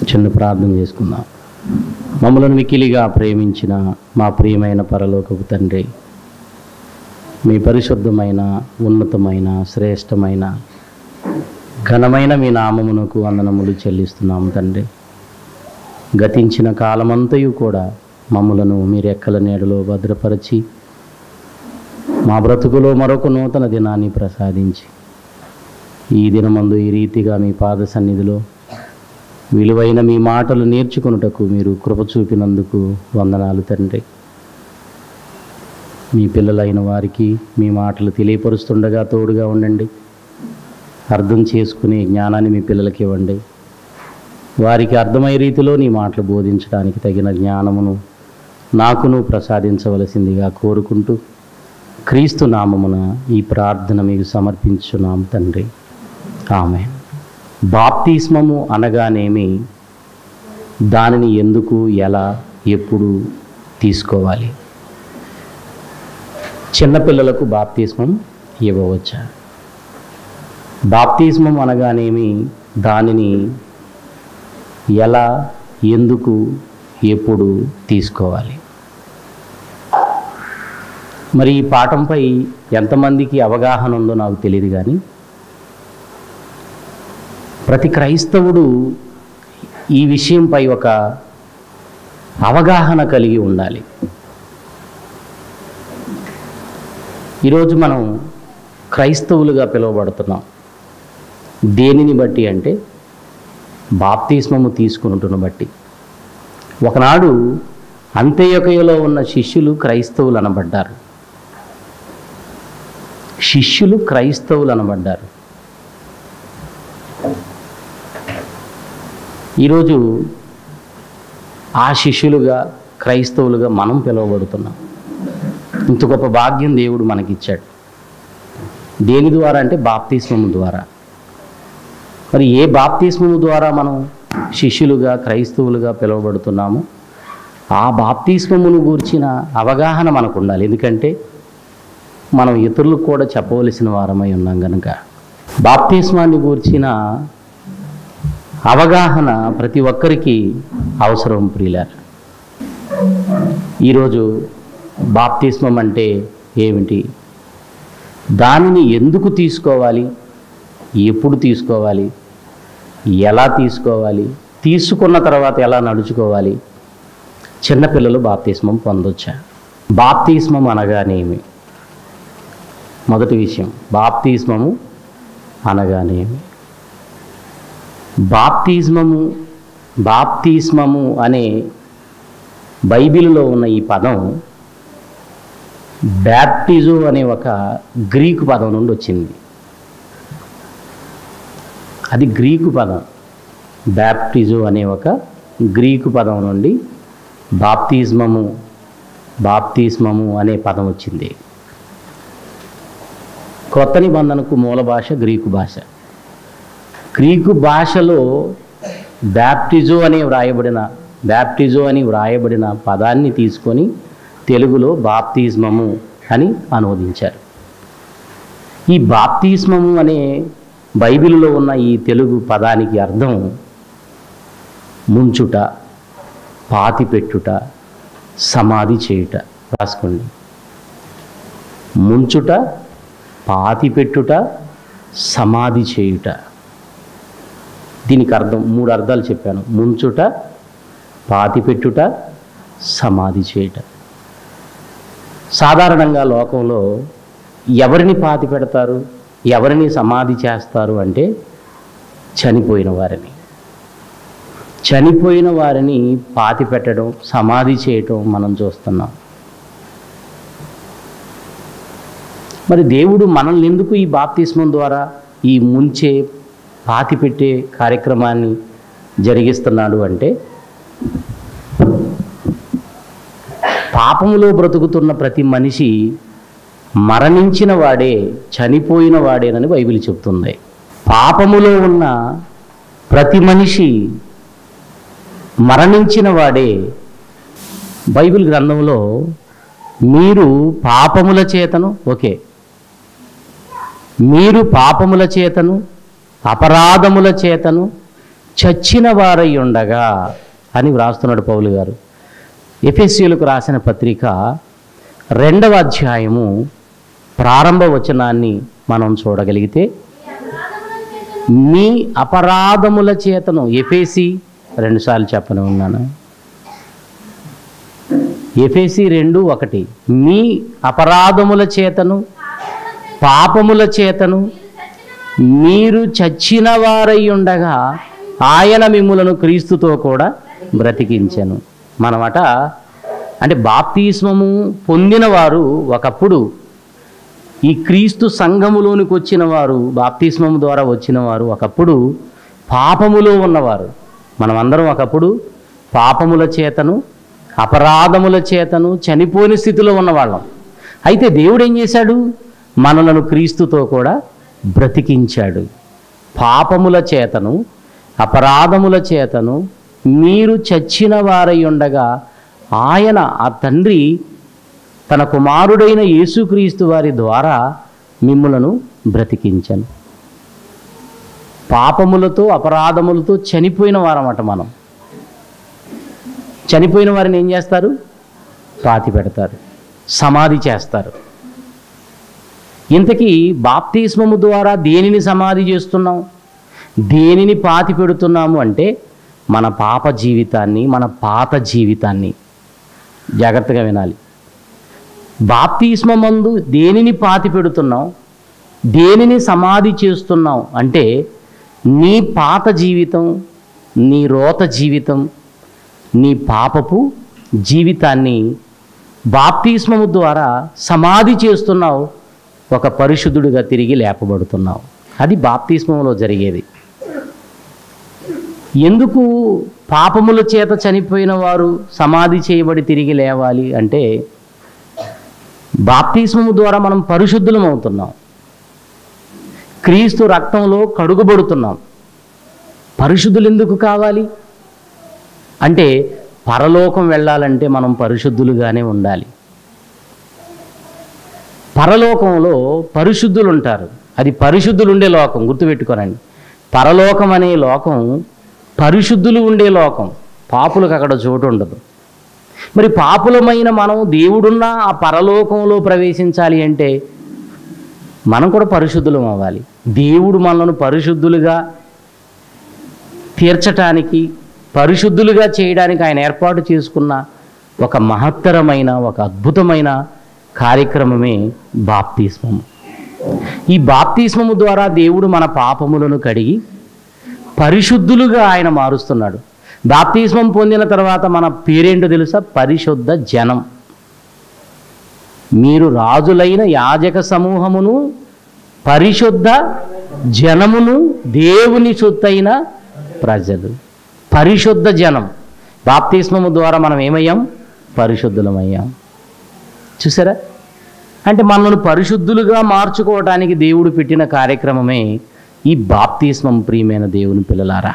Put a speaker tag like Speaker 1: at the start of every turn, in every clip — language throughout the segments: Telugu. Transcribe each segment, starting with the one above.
Speaker 1: చిన్న ప్రార్థన చేసుకుందాం మమ్మలను మికిలిగా ప్రేమించిన మా ప్రియమైన పరలోకపు తండ్రి మీ పరిశుద్ధమైన ఉన్నతమైన శ్రేష్టమైన ఘనమైన మీ నామమునకు వందనములు చెల్లిస్తున్నాము తండ్రి గతించిన కాలమంతయు కూడా మమ్మలను మీ రెక్కల నీడలో భద్రపరిచి మా బ్రతుకులో మరొక నూతన దినాన్ని ప్రసాదించి ఈ దినమందు ఈ రీతిగా మీ పాద సన్నిధిలో విలువైన మీ మాటలు నేర్చుకొనుటకు మీరు కృప చూపినందుకు వందనాలు తండ్రి మీ పిల్లలైన వారికి మీ మాటలు తెలియపరుస్తుండగా తోడుగా ఉండండి అర్థం చేసుకునే జ్ఞానాన్ని మీ పిల్లలకి ఇవ్వండి వారికి అర్థమయ్యే రీతిలో నీ మాటలు బోధించడానికి తగిన జ్ఞానమును నాకును ప్రసాదించవలసిందిగా కోరుకుంటూ క్రీస్తు నామమున ఈ ప్రార్థన మీకు సమర్పించున్నాం తండ్రి ఆమె బాప్తిస్మము అనగానేమి దానిని ఎందుకు ఎలా ఎప్పుడు తీసుకోవాలి చిన్నపిల్లలకు బాప్తిస్మం ఇవ్వవచ్చా బాప్తిస్మం అనగానేమి దానిని ఎలా ఎందుకు ఎప్పుడు తీసుకోవాలి మరి ఈ పాఠంపై ఎంతమందికి అవగాహన ఉందో నాకు తెలియదు కానీ ప్రతి క్రైస్తవుడు ఈ విషయంపై ఒక అవగాహన కలిగి ఉండాలి ఈరోజు మనం క్రైస్తవులుగా పిలువబడుతున్నాం దేనిని బట్టి అంటే బాప్తిస్మము తీసుకుంటున్న బట్టి ఒకనాడు అంత్యొకయలో ఉన్న శిష్యులు క్రైస్తవులు అనబడ్డారు శిష్యులు క్రైస్తవులు అనబడ్డారు ఈరోజు ఆ శిష్యులుగా క్రైస్తవులుగా మనం పిలువబడుతున్నాం ఇంత గొప్ప భాగ్యం దేవుడు మనకిచ్చాడు దేని ద్వారా అంటే బాప్తిస్మము ద్వారా మరి ఏ బాప్తిస్మము ద్వారా మనం శిష్యులుగా క్రైస్తవులుగా పిలువబడుతున్నామో ఆ బాప్తిస్మమును గూర్చిన అవగాహన మనకు ఉండాలి ఎందుకంటే మనం ఇతరులకు కూడా చెప్పవలసిన వారమై ఉన్నాం కనుక బాప్తిస్మాన్ని గూర్చిన అవగాహన ప్రతి ఒక్కరికి అవసరం ప్రియులారు ఈరోజు బాప్తిస్మం అంటే ఏమిటి దానిని ఎందుకు తీసుకోవాలి ఎప్పుడు తీసుకోవాలి ఎలా తీసుకోవాలి తీసుకున్న తర్వాత ఎలా నడుచుకోవాలి చిన్నపిల్లలు బాప్తిస్మం పొందొచ్చా బాప్తిస్మం అనగానేమి మొదటి విషయం బాప్తిస్మము అనగానేమి బాప్తిస్మము బాప్తిస్మము అనే బైబిల్లో ఉన్న ఈ పదం బ్యాప్టిజో అనే ఒక గ్రీకు పదం నుండి వచ్చింది అది గ్రీకు పదం బ్యాప్టిజో అనే ఒక గ్రీకు పదం నుండి బాప్తిస్మము బాప్తిస్మము అనే పదం వచ్చింది కొత్త నిబంధనకు మూల భాష గ్రీకు భాష గ్రీకు భాషలో బ్యాప్టిజో అని వ్రాయబడిన బ్యాప్టిజో అని వ్రాయబడిన పదాన్ని తీసుకొని తెలుగులో బాప్తిస్మము అని అనువదించారు ఈ బాప్తిస్మము అనే బైబిల్లో ఉన్న ఈ తెలుగు పదానికి అర్థం ముంచుట పాతిపెట్టుట సమాధి చేయుట రాసుకోండి ముంచుట పాతిపెట్టుట సమాధి చేయుట దీనికి అర్థం మూడు అర్థాలు చెప్పాను ముంచుట పాతిపెట్టుట సమాధి చేయుట సాధారణంగా లోకంలో ఎవరిని పాతి పెడతారు ఎవరిని సమాధి చేస్తారు అంటే చనిపోయిన వారిని చనిపోయిన వారిని పాతి పెట్టడం సమాధి చేయటం మనం చూస్తున్నాం మరి దేవుడు మనల్ని ఎందుకు ఈ బాప్తిస్మం ద్వారా ఈ ముంచే పాతి పెట్టే కార్యక్రమాన్ని జరిగిస్తున్నాడు అంటే పాపములో బ్రతుకుతున్న ప్రతి మనిషి మరణించిన వాడే చనిపోయిన వాడేనని బైబిల్ చెప్తుంది పాపములో ఉన్న ప్రతి మనిషి మరణించిన వాడే బైబిల్ గ్రంథంలో మీరు పాపముల చేతను ఓకే మీరు పాపముల చేతను అపరాధముల చేతను చచ్చిన వారై ఉండగా అని వ్రాస్తున్నాడు పౌలు గారు ఎఫెస్యులకు రాసిన పత్రిక రెండవ అధ్యాయము ప్రారంభ వచనాన్ని మనం చూడగలిగితే మీ అపరాధముల చేతను ఎఫేసి రెండుసార్లు చెప్పని ఉన్నాను ఎఫేసి రెండు ఒకటి మీ అపరాధముల చేతను పాపముల చేతను మీరు చచ్చిన వారై ఉండగా ఆయన మిమ్ములను క్రీస్తుతో కూడా బ్రతికించెను మనమట అంటే బాప్తిస్మము పొందిన వారు ఒకప్పుడు ఈ క్రీస్తు సంఘములోనికి వచ్చిన వారు బాప్తిస్మము ద్వారా వచ్చిన వారు ఒకప్పుడు పాపములో ఉన్నవారు మనమందరం ఒకప్పుడు పాపముల చేతను అపరాధముల చేతను చనిపోయిన స్థితిలో ఉన్నవాళ్ళం అయితే దేవుడు ఏం చేశాడు మనలను క్రీస్తుతో కూడా బ్రతికించాడు పాపముల చేతను అపరాధముల చేతను మీరు చచ్చిన వారై ఉండగా ఆయన ఆ తండ్రి తన కుమారుడైన యేసుక్రీస్తు వారి ద్వారా మిమ్ములను బ్రతికించను పాపములతో అపరాధములతో చనిపోయిన వారమట మనం చనిపోయిన వారిని ఏం చేస్తారు పాతి పెడతారు సమాధి చేస్తారు ఇంతకీ బాప్తిస్మము ద్వారా దేనిని సమాధి చేస్తున్నాం దేనిని పాతి పెడుతున్నాము అంటే మన పాప జీవితాన్ని మన పాత జీవితాన్ని జాగ్రత్తగా వినాలి బాప్తిస్మందు దేనిని పాతి పెడుతున్నాం దేనిని సమాధి చేస్తున్నాం అంటే నీ పాత జీవితం నీ రోత జీవితం నీ పాపపు జీవితాన్ని బాప్తిస్మము ద్వారా సమాధి చేస్తున్నావు ఒక పరిశుద్ధుడిగా తిరిగి లేపబడుతున్నావు అది బాప్తిస్మంలో జరిగేది ఎందుకు పాపముల చేత చనిపోయిన వారు సమాధి చేయబడి తిరిగి లేవాలి అంటే బాప్తిస్మము ద్వారా మనం పరిశుద్ధులం అవుతున్నాం క్రీస్తు రక్తంలో కడుగుబడుతున్నాం పరిశుద్ధులు ఎందుకు కావాలి అంటే పరలోకం వెళ్ళాలంటే మనం పరిశుద్ధులుగానే ఉండాలి పరలోకంలో పరిశుద్ధులు ఉంటారు అది పరిశుద్ధులు ఉండే లోకం గుర్తుపెట్టుకోనండి పరలోకం అనే లోకం పరిశుద్ధులు ఉండే లోకం పాపులకు అక్కడ చోటు ఉండదు మరి పాపులమైన మనం దేవుడున్న ఆ పరలోకంలో ప్రవేశించాలి అంటే మనం కూడా పరిశుద్ధులం అవ్వాలి దేవుడు మనలను పరిశుద్ధులుగా తీర్చటానికి పరిశుద్ధులుగా చేయడానికి ఆయన ఏర్పాటు చేసుకున్న ఒక మహత్తరమైన ఒక అద్భుతమైన కార్యక్రమమే బాప్తిస్మము ఈ బాప్తిస్మము ద్వారా దేవుడు మన పాపములను కడిగి పరిశుద్ధులుగా ఆయన మారుస్తున్నాడు బాప్తిస్మం పొందిన తర్వాత మన పేరేంటో తెలుసా పరిశుద్ధ జనం మీరు రాజులైన యాజక సమూహమును పరిశుద్ధ జనమును దేవుని సొత్తైన ప్రజలు పరిశుద్ధ జనం బాప్తిస్మము ద్వారా మనం ఏమయ్యాం పరిశుద్ధులమయ్యాం చూసారా అంటే మనల్ని పరిశుద్ధులుగా మార్చుకోవడానికి దేవుడు పెట్టిన కార్యక్రమమే ఈ బాప్తిస్మం ప్రియమైన దేవుని పిల్లలారా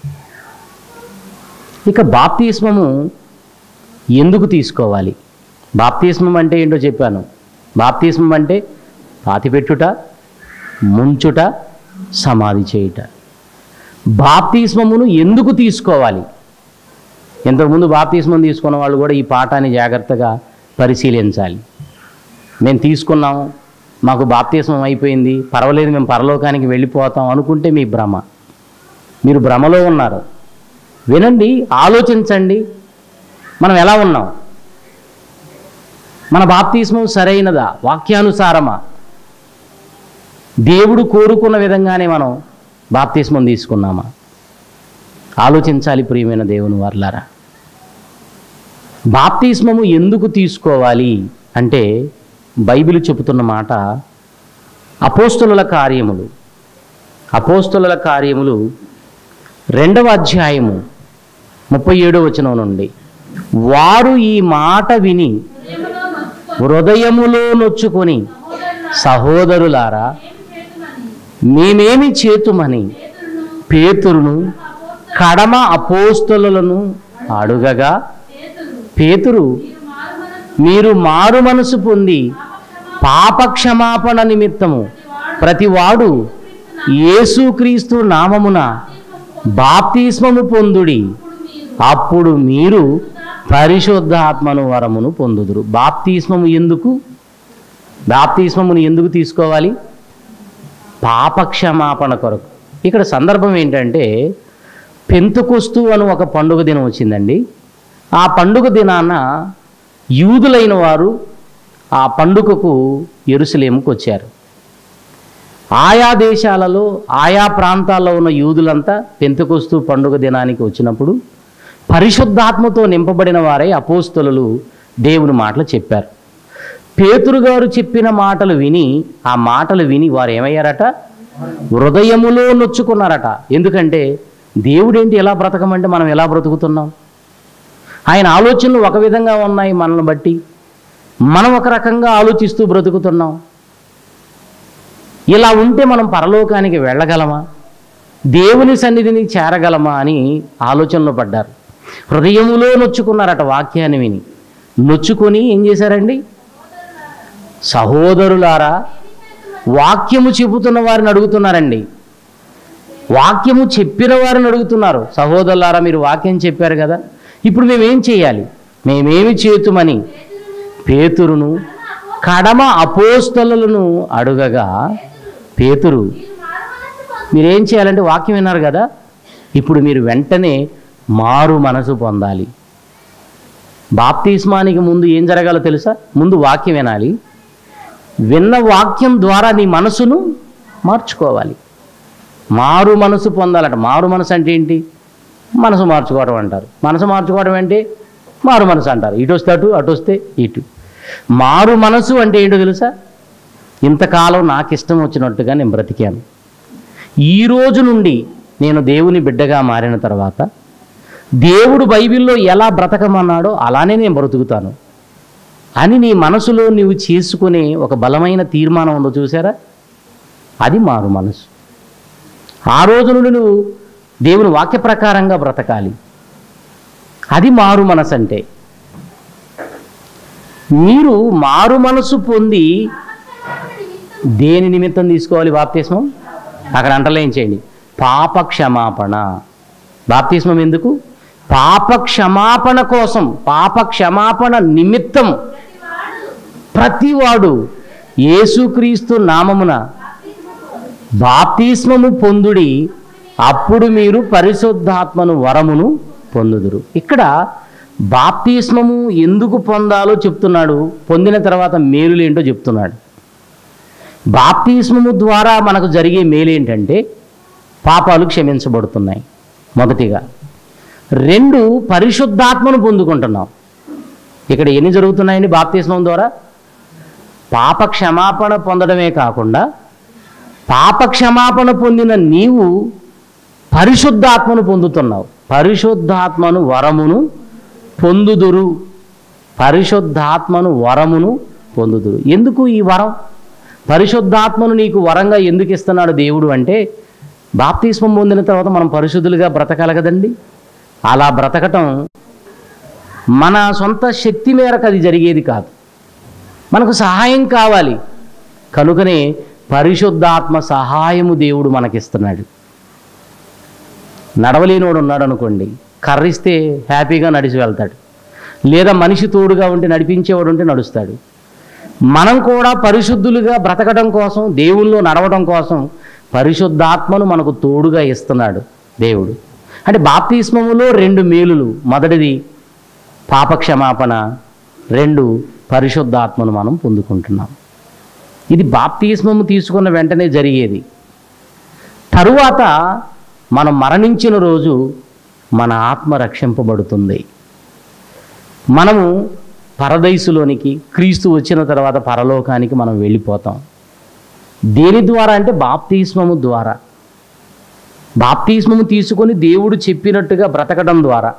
Speaker 1: ఇక బాప్తిస్మము ఎందుకు తీసుకోవాలి బాప్తిస్మం అంటే ఏంటో చెప్పాను బాప్తిస్మం అంటే పాతిపెట్టుట ముంచుట సమాధి చేయుట బాప్తిస్మమును ఎందుకు తీసుకోవాలి ఇంతకుముందు బాప్తిస్మం తీసుకున్న వాళ్ళు కూడా ఈ పాఠాన్ని జాగ్రత్తగా పరిశీలించాలి మేము తీసుకున్నాం మాకు బాప్తిస్మం అయిపోయింది పర్వాలేదు మేము పరలోకానికి వెళ్ళిపోతాం అనుకుంటే మీ భ్రమ మీరు భ్రమలో ఉన్నారు వినండి ఆలోచించండి మనం ఎలా ఉన్నాం మన బాప్తిస్మం సరైనదా వాక్యానుసారమా దేవుడు కోరుకున్న విధంగానే మనం బాప్తిస్మం తీసుకున్నామా ఆలోచించాలి ప్రియమైన దేవుని వర్లారా బాప్తిస్మము ఎందుకు తీసుకోవాలి అంటే బైబిల్ చెబుతున్న మాట అపోస్తుల కార్యములు అపోస్తుల కార్యములు రెండవ అధ్యాయము ముప్పై ఏడో వచనం నుండి వారు ఈ మాట విని హృదయములో నొచ్చుకొని సహోదరులారా మేమేమి చేతుమని పేతురును కడమ అపోస్తలులను అడుగగా పేతురు మీరు మారు మనసు పొంది పాపక్షమాపణ నిమిత్తము ప్రతివాడు యేసుక్రీస్తు నామమున బాప్తిస్మము పొందుడి అప్పుడు మీరు పరిశుద్ధాత్మను వరమును పొందుదురు బాప్తిస్మము ఎందుకు బాప్తిస్మమును ఎందుకు తీసుకోవాలి పాపక్షమాపణ కొరకు ఇక్కడ సందర్భం ఏంటంటే పెంతుకొస్తు అని ఒక పండుగ దినం వచ్చిందండి ఆ పండుగ దినాన యూదులైన వారు ఆ పండుగకు ఎరుసలేముకు వచ్చారు ఆయా దేశాలలో ఆయా ప్రాంతాల్లో ఉన్న యూదులంతా పెంతకొస్తు పండుగ దినానికి వచ్చినప్పుడు పరిశుద్ధాత్మతో నింపబడిన వారై అపోస్తలు దేవుని మాటలు చెప్పారు పేతురు గారు చెప్పిన మాటలు విని ఆ మాటలు విని వారు ఏమయ్యారట హృదయములో నొచ్చుకున్నారట ఎందుకంటే దేవుడేంటి ఎలా బ్రతకమంటే మనం ఎలా బ్రతుకుతున్నాం ఆయన ఆలోచనలు ఒక విధంగా ఉన్నాయి మనల్ని బట్టి మనం ఒక రకంగా ఆలోచిస్తూ బ్రతుకుతున్నాం ఇలా ఉంటే మనం పరలోకానికి వెళ్ళగలమా దేవుని సన్నిధిని చేరగలమా అని ఆలోచనలో పడ్డారు హృదయములో నొచ్చుకున్నారట వాక్యాన్ని విని నొచ్చుకొని ఏం చేశారండి సహోదరులారా వాక్యము చెబుతున్న వారిని అడుగుతున్నారండి వాక్యము చెప్పిన వారిని అడుగుతున్నారు సహోదరులారా మీరు వాక్యం చెప్పారు కదా ఇప్పుడు మేమేం చేయాలి మేమేమి చేతుమని పేతురును కడమ అపోస్తలను అడుగగా పేతురు మీరేం చేయాలంటే వాక్యం విన్నారు కదా ఇప్పుడు మీరు వెంటనే మారు మనసు పొందాలి బాప్తిస్మానికి ముందు ఏం జరగాలో తెలుసా ముందు వాక్యం వినాలి విన్న వాక్యం ద్వారా నీ మనసును మార్చుకోవాలి మారు మనసు పొందాలట మారు మనసు అంటే ఏంటి మనసు మార్చుకోవడం అంటారు మనసు మార్చుకోవడం అంటే మారు మనసు అంటారు ఇటు వస్తే అటు అటు వస్తే ఇటు మారు మనసు అంటే ఏంటో తెలుసా ఇంతకాలం నాకు ఇష్టం వచ్చినట్టుగా నేను బ్రతికాను ఈ రోజు నుండి నేను దేవుని బిడ్డగా మారిన తర్వాత దేవుడు బైబిల్లో ఎలా బ్రతకమన్నాడో అలానే నేను బ్రతుకుతాను అని నీ మనసులో నీవు చేసుకునే ఒక బలమైన తీర్మానం ఉందో చూసారా అది మారు మనసు ఆ రోజు నుండి నువ్వు దేవుని వాక్య ప్రకారంగా బ్రతకాలి అది మారు మనసు అంటే మీరు మారు మనసు పొంది దేని నిమిత్తం తీసుకోవాలి బాప్తిస్మం అక్కడ అంటలేం చేయండి పాప క్షమాపణ బాప్తిస్మం ఎందుకు పాప క్షమాపణ కోసం పాప క్షమాపణ నిమిత్తం ప్రతివాడు యేసుక్రీస్తు నామమున బాప్తిస్మము పొందుడి అప్పుడు మీరు పరిశుద్ధాత్మను వరమును పొందుదురు ఇక్కడ బాప్తిస్మము ఎందుకు పొందాలో చెప్తున్నాడు పొందిన తర్వాత మేలులేంటో చెప్తున్నాడు బాప్తిస్మము ద్వారా మనకు జరిగే మేలేంటంటే పాపాలు క్షమించబడుతున్నాయి మొదటిగా రెండు పరిశుద్ధాత్మను పొందుకుంటున్నాం ఇక్కడ ఎన్ని జరుగుతున్నాయండి బాప్తిస్మం ద్వారా పాప క్షమాపణ పొందడమే కాకుండా పాప క్షమాపణ పొందిన నీవు పరిశుద్ధాత్మను పొందుతున్నావు పరిశుద్ధాత్మను వరమును పొందుదురు పరిశుద్ధాత్మను వరమును పొందుదురు ఎందుకు ఈ వరం పరిశుద్ధాత్మను నీకు వరంగా ఎందుకు ఇస్తున్నాడు దేవుడు అంటే బాప్తిస్మం పొందిన తర్వాత మనం పరిశుద్ధులుగా బ్రతకాలి కదండి అలా బ్రతకటం మన సొంత శక్తి మేరకు అది జరిగేది కాదు మనకు సహాయం కావాలి కనుకనే పరిశుద్ధాత్మ సహాయము దేవుడు మనకిస్తున్నాడు నడవలేనోడు ఉన్నాడు అనుకోండి కర్రిస్తే హ్యాపీగా నడిచి వెళ్తాడు లేదా మనిషి తోడుగా ఉంటే నడిపించేవాడు ఉంటే నడుస్తాడు మనం కూడా పరిశుద్ధులుగా బ్రతకడం కోసం దేవుల్లో నడవడం కోసం పరిశుద్ధాత్మను మనకు తోడుగా ఇస్తున్నాడు దేవుడు అంటే బాప్తిస్మములో రెండు మేలులు మొదటిది పాపక్షమాపణ రెండు పరిశుద్ధాత్మను మనం పొందుకుంటున్నాం ఇది బాప్తిస్మము తీసుకున్న వెంటనే జరిగేది తరువాత మనం మరణించిన రోజు మన ఆత్మ రక్షింపబడుతుంది మనము పరదైసులోనికి క్రీస్తు వచ్చిన తర్వాత పరలోకానికి మనం వెళ్ళిపోతాం దేని ద్వారా అంటే బాప్తిస్మము ద్వారా బాప్తిస్మము తీసుకొని దేవుడు చెప్పినట్టుగా బ్రతకడం ద్వారా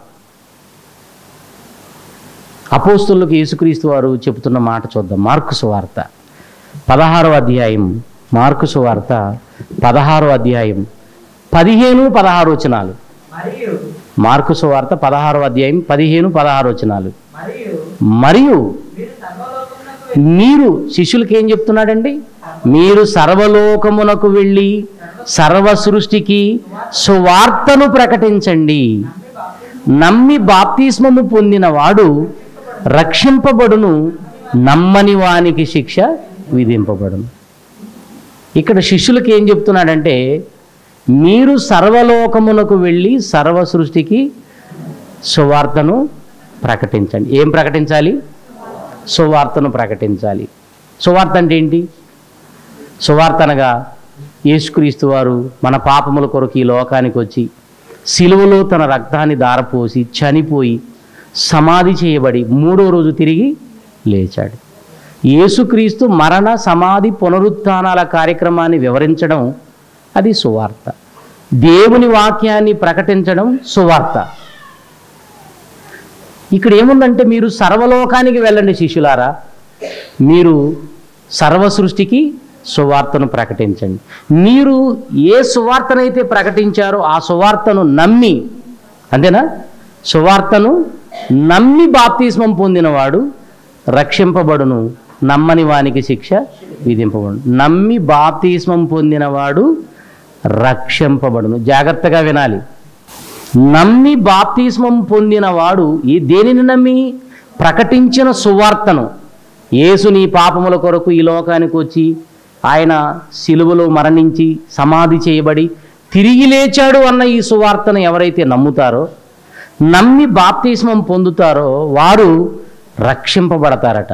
Speaker 1: అపోస్తులకు యేసుక్రీస్తు వారు చెబుతున్న మాట చూద్దాం మార్కు సువార్త పదహారో అధ్యాయం మార్కు సువార్త పదహారో అధ్యాయం పదిహేను పదహారు వచనాలు
Speaker 2: మరియు
Speaker 1: మార్కు సువార్త పదహారో అధ్యాయం పదిహేను పదహారు వచనాలు
Speaker 2: మరియు
Speaker 1: మరియు
Speaker 2: మీరు సర్వలోకమునకు
Speaker 1: మీరు శిష్యులకి ఏం చెప్తున్నాడండి మీరు సర్వలోకమునకు వెళ్ళి
Speaker 2: సర్వ
Speaker 1: సర్వ సృష్టికి సువార్తను ప్రకటించండి నమ్మి బాప్తిస్మము పొందిన వాడు రక్షింపబడును నమ్మని వానికి శిక్ష విధింపబడును ఇక్కడ శిష్యులకు ఏం చెప్తున్నాడంటే మీరు సర్వలోకమునకు వెళ్ళి సర్వ సృష్టికి సువార్తను ప్రకటించండి ఏం ప్రకటించాలి సువార్తను ప్రకటించాలి సువార్త అంటే ఏంటి సువార్త అనగా యేసుక్రీస్తు వారు మన పాపముల కొరకు ఈ లోకానికి వచ్చి సిలువలో తన రక్తాన్ని దారపోసి చనిపోయి సమాధి చేయబడి మూడో రోజు తిరిగి లేచాడు యేసుక్రీస్తు మరణ సమాధి పునరుత్థానాల కార్యక్రమాన్ని వివరించడం అది సువార్త దేవుని వాక్యాన్ని ప్రకటించడం సువార్త ఇక్కడ ఏముందంటే మీరు సర్వలోకానికి వెళ్ళండి శిష్యులారా మీరు సర్వ సృష్టికి సువార్తను ప్రకటించండి మీరు ఏ సువార్తనైతే ప్రకటించారో ఆ సువార్తను నమ్మి అంతేనా సువార్తను నమ్మి బాప్తిస్మం పొందినవాడు రక్షింపబడును నమ్మని వానికి శిక్ష విధింపబడును నమ్మి బాప్తిస్మం పొందినవాడు రక్షింపబడును జాగ్రత్తగా వినాలి నమ్మి బాప్తిస్మం పొందిన వాడు ఈ దేనిని నమ్మి ప్రకటించిన సువార్తను యేసు నీ పాపముల కొరకు ఈ లోకానికి వచ్చి ఆయన సిలువలో మరణించి సమాధి చేయబడి తిరిగి లేచాడు అన్న ఈ సువార్తను ఎవరైతే నమ్ముతారో నమ్మి బాప్తిస్మం పొందుతారో వారు రక్షింపబడతారట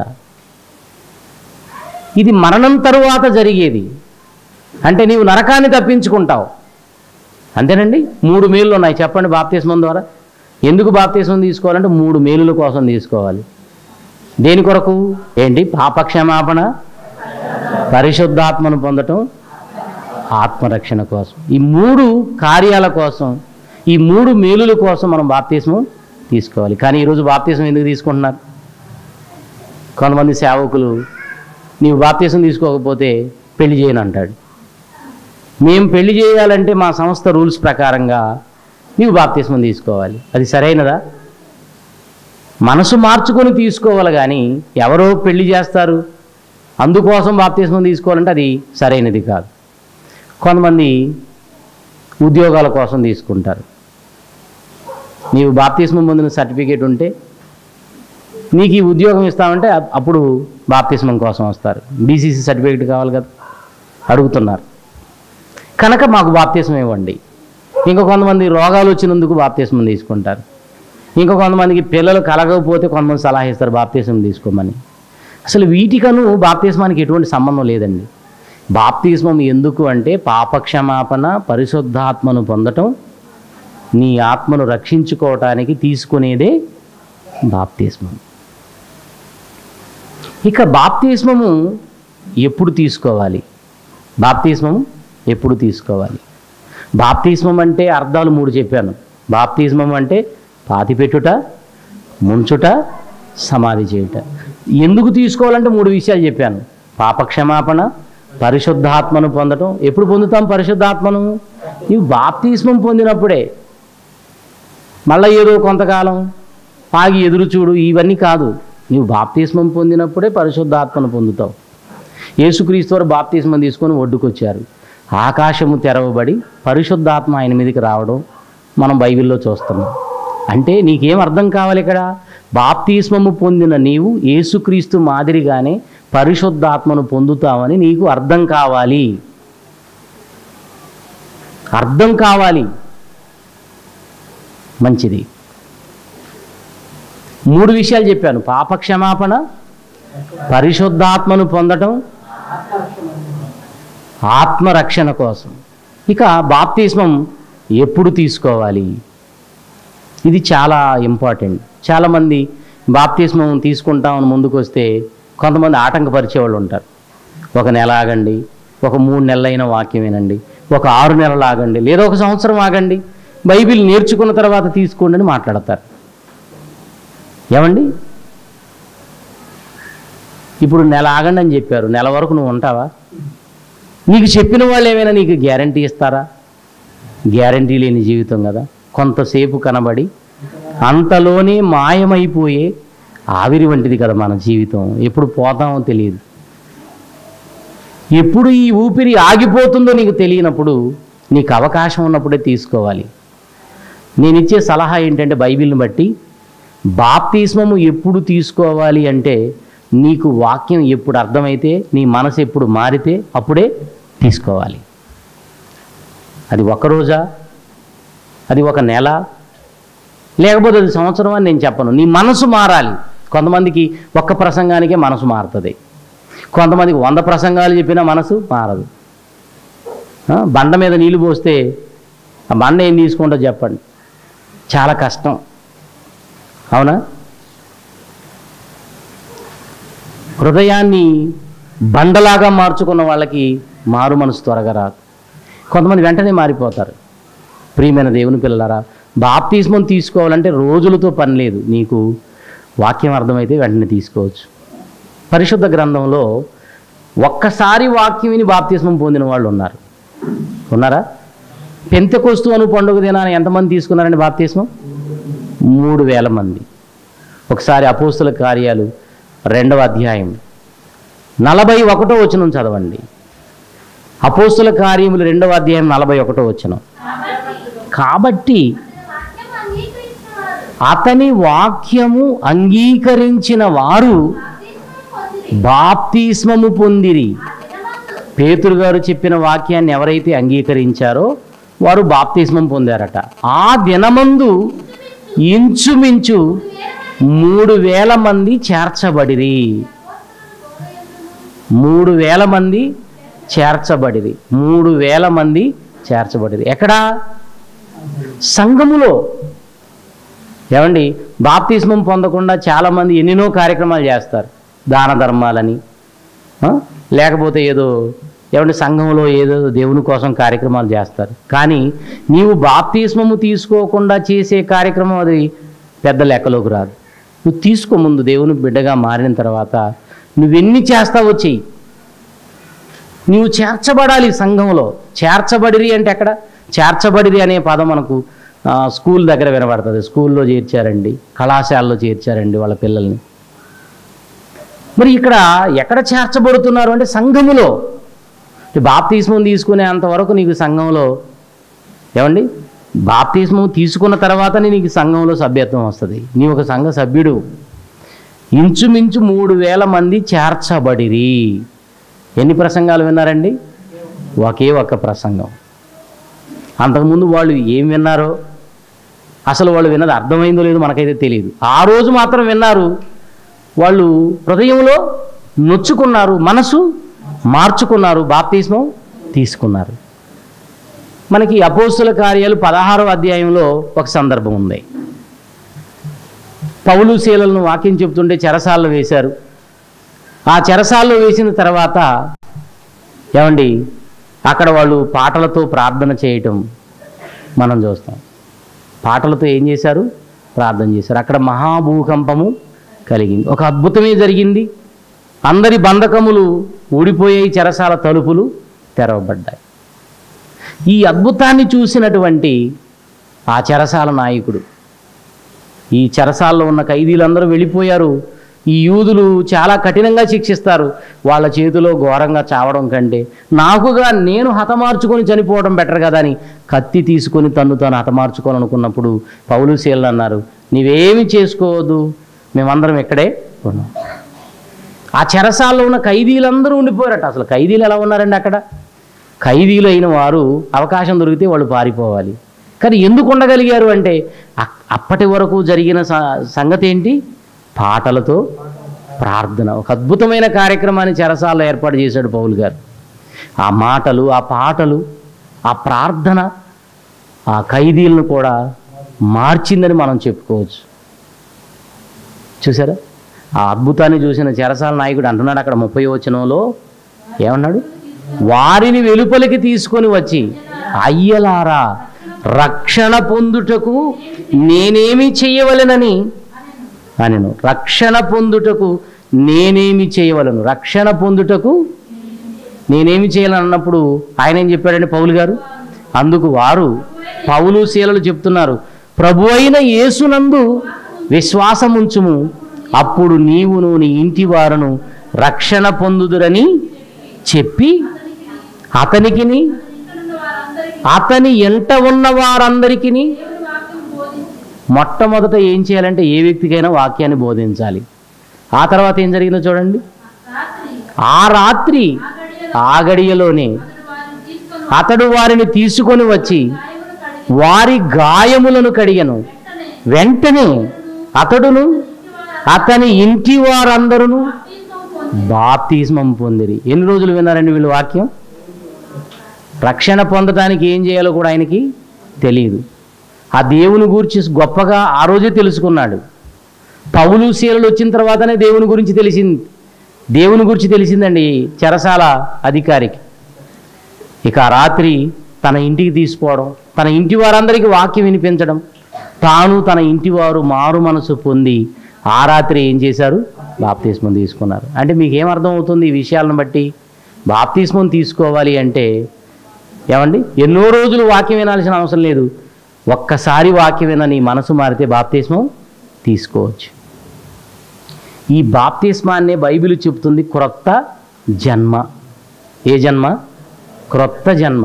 Speaker 1: ఇది మరణం తరువాత జరిగేది అంటే నీవు నరకాన్ని తప్పించుకుంటావు అంతేనండి మూడు మేలులు ఉన్నాయి చెప్పండి బాప్తిస్మం ద్వారా ఎందుకు బాప్తిస్మం తీసుకోవాలంటే మూడు మేలుల కోసం తీసుకోవాలి దేని కొరకు ఏంటి పాపక్షమాపణ పరిశుద్ధాత్మను పొందటం ఆత్మరక్షణ కోసం ఈ మూడు కార్యాల కోసం ఈ మూడు మేలుల కోసం మనం బాప్తిస్మం తీసుకోవాలి కానీ ఈరోజు బాప్తిస్మం ఎందుకు తీసుకుంటున్నారు కొంతమంది సేవకులు నీవు బాప్తిస్మం తీసుకోకపోతే పెళ్లి చేయను అంటాడు మేము పెళ్లి చేయాలంటే మా సంస్థ రూల్స్ ప్రకారంగా నీవు బాప్తిస్మం తీసుకోవాలి అది సరైనదా మనసు మార్చుకొని తీసుకోవాలి కానీ ఎవరో పెళ్లి చేస్తారు అందుకోసం బాప్తిస్మం తీసుకోవాలంటే అది సరైనది కాదు కొంతమంది ఉద్యోగాల కోసం తీసుకుంటారు నీవు బాప్తిస్మం పొందిన సర్టిఫికేట్ ఉంటే నీకు ఈ ఉద్యోగం ఇస్తామంటే అప్- అప్పుడు బాప్తిస్మం కోసం వస్తారు బీసీసీ సర్టిఫికేట్ కావాలి కదా అడుగుతున్నారు కనుక మాకు బాప్తిస్మం ఇవ్వండి ఇంకా కొంతమంది రోగాలు వచ్చినందుకు బాప్తిస్మం తీసుకుంటారు ఇంకా కొంతమందికి పిల్లలు కలగకపోతే కొంతమంది సలహా ఇస్తారు బాప్తిస్మం తీసుకోమని అసలు వీటికను బాప్తిస్మానికి ఎటువంటి సంబంధం లేదండి బాప్తిస్మం ఎందుకు అంటే పాపక్షమాపణ పరిశుద్ధాత్మను పొందటం నీ ఆత్మను రక్షించుకోవటానికి తీసుకునేదే బాప్తిస్మం ఇక బాప్తిస్మము ఎప్పుడు తీసుకోవాలి బాప్తిస్మం ఎప్పుడు తీసుకోవాలి బాప్తిస్మం అంటే అర్థాలు మూడు చెప్పాను బాప్తిస్మం అంటే పాతిపెట్టుట ముంచుట సమాధి చేయుట ఎందుకు తీసుకోవాలంటే మూడు విషయాలు చెప్పాను పాపక్షమాపణ పరిశుద్ధాత్మను పొందటం ఎప్పుడు పొందుతాం పరిశుద్ధాత్మను నీవు బాప్తిస్మం పొందినప్పుడే మళ్ళీ ఏదో కొంతకాలం ఆగి ఎదురు చూడు ఇవన్నీ కాదు నీవు బాప్తిస్మం పొందినప్పుడే పరిశుద్ధాత్మను పొందుతావు యేసుక్రీస్తు వారు బాప్తిస్మం తీసుకొని ఒడ్డుకొచ్చారు ఆకాశము తెరవబడి పరిశుద్ధాత్మ ఆయన మీదకి రావడం మనం బైబిల్లో చూస్తున్నాం అంటే నీకేం అర్థం కావాలి ఇక్కడ బాప్తిస్మము పొందిన నీవు యేసుక్రీస్తు మాదిరిగానే పరిశుద్ధాత్మను పొందుతావని నీకు అర్థం కావాలి అర్థం కావాలి మంచిది మూడు విషయాలు చెప్పాను పాపక్షమాపణ పరిశుద్ధాత్మను పొందటం ఆత్మరక్షణ కోసం ఇక బాప్తిస్మం ఎప్పుడు తీసుకోవాలి ఇది చాలా ఇంపార్టెంట్ చాలామంది బాప్తిస్మం తీసుకుంటామని ముందుకు వస్తే కొంతమంది ఆటంకపరిచే వాళ్ళు ఉంటారు ఒక నెల ఆగండి ఒక మూడు నెలలైన వాక్యం వినండి ఒక ఆరు నెలలు ఆగండి లేదా ఒక సంవత్సరం ఆగండి బైబిల్ నేర్చుకున్న తర్వాత తీసుకోండి అని మాట్లాడతారు ఏమండి ఇప్పుడు నెల ఆగండి అని చెప్పారు నెల వరకు నువ్వు ఉంటావా నీకు చెప్పిన వాళ్ళు ఏమైనా నీకు గ్యారంటీ ఇస్తారా గ్యారంటీ లేని జీవితం కదా కొంతసేపు కనబడి అంతలోనే మాయమైపోయే ఆవిరి వంటిది కదా మన జీవితం ఎప్పుడు పోతామో తెలియదు ఎప్పుడు ఈ ఊపిరి ఆగిపోతుందో నీకు తెలియనప్పుడు నీకు అవకాశం ఉన్నప్పుడే తీసుకోవాలి నేను ఇచ్చే సలహా ఏంటంటే బైబిల్ని బట్టి బాప్తిస్మము ఎప్పుడు తీసుకోవాలి అంటే నీకు వాక్యం ఎప్పుడు అర్థమైతే నీ మనసు ఎప్పుడు మారితే అప్పుడే తీసుకోవాలి అది ఒక రోజా అది ఒక నెల లేకపోతే అది సంవత్సరం అని నేను చెప్పను నీ మనసు మారాలి కొంతమందికి ఒక్క ప్రసంగానికే మనసు మారుతుంది కొంతమందికి వంద ప్రసంగాలు చెప్పినా మనసు మారదు ఆ, బండ మీద నీళ్లు పోస్తే ఆ బండ ఏం తీసుకుంటో చెప్పండి చాలా కష్టం అవునా హృదయాన్ని బండలాగా మార్చుకున్న వాళ్ళకి మారు మనసు త్వరగా రాదు కొంతమంది వెంటనే మారిపోతారు ప్రియమైన దేవుని పిల్లలారా బాప్తిస్మం తీసుకోవాలంటే రోజులతో పని లేదు నీకు వాక్యం అర్థమైతే వెంటనే తీసుకోవచ్చు పరిశుద్ధ గ్రంథంలో ఒక్కసారి వాక్యం విని బాప్తిస్మం పొందిన వాళ్ళు ఉన్నారు ఉన్నారా పెంతెకొస్తు అను పండుగ దినాన్ని ఎంతమంది తీసుకున్నారండి బాప్తిస్మం మూడు వేల మంది ఒకసారి అపోస్తుల కార్యాలు రెండవ అధ్యాయం నలభై ఒకటో వచనం చదవండి అపోస్తుల కార్యములు రెండవ అధ్యాయం నలభై ఒకటో వచనం కాబట్టి అతని వాక్యము అంగీకరించిన వారు బాప్తిస్మము పొందిరి పేతురు గారు చెప్పిన వాక్యాన్ని ఎవరైతే అంగీకరించారో వారు బాప్తిస్మం పొందారట ఆ దినమందు ఇంచుమించు మూడు వేల మంది చేర్చబడిరి మూడు వేల మంది చేర్చబడిరి మూడు వేల మంది చేర్చబడిరి ఎక్కడా సంఘములో ఏమండి బాప్తిస్మం పొందకుండా చాలామంది ఎన్నెన్నో కార్యక్రమాలు చేస్తారు దాన ధర్మాలని ఆ? లేకపోతే ఏదో ఏమంటే సంఘంలో ఏదో దేవుని కోసం కార్యక్రమాలు చేస్తారు కానీ నీవు బాప్తిస్మము తీసుకోకుండా చేసే కార్యక్రమం అది పెద్ద లెక్కలోకి రాదు నువ్వు తీసుకో ముందు దేవుని బిడ్డగా మారిన తర్వాత నువ్వెన్ని చేస్తావో చెయ్యి నువ్వు చేర్చబడాలి సంఘంలో చేర్చబడిరి అంటే ఎక్కడ చేర్చబడిరి అనే పదం మనకు ఆ, స్కూల్ దగ్గర వినబడుతుంది స్కూల్లో చేర్చారండి కళాశాలలో చేర్చారండి వాళ్ళ పిల్లల్ని మరి ఇక్కడ ఎక్కడ చేర్చబడుతున్నారు అంటే సంఘములో బాప్తిస్మం తీసుకునే అంతవరకు నీకు సంఘంలో ఏమండి బాప్తిస్మం తీసుకున్న తర్వాతనే నీకు సంఘంలో సభ్యత్వం వస్తుంది నీ ఒక సంఘ సభ్యుడు ఇంచుమించు మూడు వేల మంది చేర్చబడిరి ఎన్ని ప్రసంగాలు విన్నారండి ఒకే ఒక్క ప్రసంగం అంతకుముందు వాళ్ళు ఏం విన్నారో అసలు వాళ్ళు విన్నది అర్థమైందో లేదో మనకైతే తెలియదు ఆ రోజు మాత్రం విన్నారు వాళ్ళు హృదయంలో నొచ్చుకున్నారు మనసు మార్చుకున్నారు బాప్తిస్మం తీసుకున్నారు మనకి అపోస్తుల కార్యాలు పదహారో అధ్యాయంలో ఒక సందర్భం ఉంది పౌలు శీలలను వాక్యం చెప్తుంటే చెరసాల్లో వేశారు ఆ చెరసాల్లో వేసిన తర్వాత ఏమండి అక్కడ వాళ్ళు పాటలతో ప్రార్థన చేయటం మనం చూస్తాం పాటలతో ఏం చేశారు ప్రార్థన చేశారు అక్కడ మహాభూకంపము కలిగింది ఒక అద్భుతమే జరిగింది అందరి బంధకములు ఊడిపోయాయి చెరసాల తలుపులు తెరవబడ్డాయి ఈ అద్భుతాన్ని చూసినటువంటి ఆ చెరసాల నాయకుడు ఈ చెరసాల్లో ఉన్న ఖైదీలందరూ వెళ్ళిపోయారు ఈ యూదులు చాలా కఠినంగా శిక్షిస్తారు వాళ్ళ చేతిలో ఘోరంగా చావడం కంటే నాకుగా నేను హతమార్చుకొని చనిపోవడం బెటర్ కదా అని కత్తి తీసుకొని తన్ను తాను హతమార్చుకోవాలనుకున్నప్పుడు పౌలు శీలలు అన్నారు నీవేమి చేసుకోవద్దు మేమందరం ఇక్కడే ఉన్నాం ఆ చెరసాల్లో ఉన్న ఖైదీలందరూ ఉండిపోయారట అసలు ఖైదీలు ఎలా ఉన్నారండి అక్కడ ఖైదీలు అయిన వారు అవకాశం దొరికితే వాళ్ళు పారిపోవాలి కానీ ఎందుకు ఉండగలిగారు అంటే అ- అప్పటి వరకు జరిగిన స- సంగతి ఏంటి పాటలతో ప్రార్థన ఒక అద్భుతమైన కార్యక్రమాన్ని చెరసాలలో ఏర్పాటు చేశాడు పౌలు గారు ఆ మాటలు ఆ పాటలు ఆ ప్రార్థన ఆ ఖైదీలను కూడా మార్చిందని మనం చెప్పుకోవచ్చు చూసారా ఆ అద్భుతాన్ని చూసిన చెరసాల నాయకుడు అంటున్నాడు అక్కడ ముప్పై వచనంలో ఏమన్నాడు వారిని వెలుపలికి తీసుకొని వచ్చి అయ్యలారా రక్షణ పొందుటకు నేనేమి చేయవలెనని అనెను రక్షణ పొందుటకు నేనేమి చేయవలను రక్షణ పొందుటకు నేనేమి చేయాలని అన్నప్పుడు ఆయన ఏం చెప్పాడండి పౌలు గారు అందుకు వారు పౌలు శీలలు చెప్తున్నారు ప్రభు అయిన యేసునందు విశ్వాసముంచుము అప్పుడు నీవును నీ ఇంటి వారును రక్షణ పొందుదురని చెప్పి అతనికిని అతని ఎంట ఉన్న వారందరికీ
Speaker 2: దేవుని వాక్యం బోధించి
Speaker 1: మొట్టమొదట ఏం చేయాలంటే ఏ వ్యక్తికైనా వాక్యాన్ని బోధించాలి ఆ తర్వాత ఏం జరిగిందో చూడండి
Speaker 2: రాత్రి
Speaker 1: ఆ రాత్రి
Speaker 2: ఆ గడియలో
Speaker 1: ఆ గడియలోనే
Speaker 2: అతడు వారిని తీసుకొని
Speaker 1: అతడు వారిని తీసుకొని వచ్చి
Speaker 2: గాయములు కడిగి
Speaker 1: వారి గాయములను కడిగను
Speaker 2: వెంటనే
Speaker 1: వెంటనే అతడును అతని ఇంటి వారందరూ
Speaker 2: బాప్తిస్మం పొంది
Speaker 1: బాప్తిస్మం పొందిరి ఎన్ని రోజులు విన్నారండి వీళ్ళు వాక్యం రక్షణ పొందడానికి ఏం చేయాలో కూడా ఆయనకి తెలియదు ఆ దేవుని గురించి గొప్పగా ఆ రోజే తెలుసుకున్నాడు పౌలు శీలలు వచ్చిన తర్వాతనే దేవుని గురించి తెలిసింది దేవుని గురించి తెలిసిందండి చెరసాల అధికారికి ఇక ఆ రాత్రి తన ఇంటికి తీసుకోవడం తన ఇంటి వారందరికీ వాక్యం వినిపించడం తాను తన ఇంటి వారు మారు మనసు పొంది ఆ రాత్రి ఏం చేశారు బాప్తిస్మం తీసుకున్నారు అంటే మీకు ఏం అర్థం అవుతుంది ఈ విషయాలను బట్టి బాప్తిస్మం తీసుకోవాలి అంటే ఏమండి ఎన్నో రోజులు వాక్యం వినాల్సిన అవసరం లేదు ఒక్కసారి వాక్యం విన నీ మనసు మారితే బాప్తిస్మం తీసుకోవచ్చు ఈ బాప్తిస్మాన్నే బైబిల్ చెప్తుంది క్రొత్త జన్మ ఏ జన్మ క్రొత్త జన్మ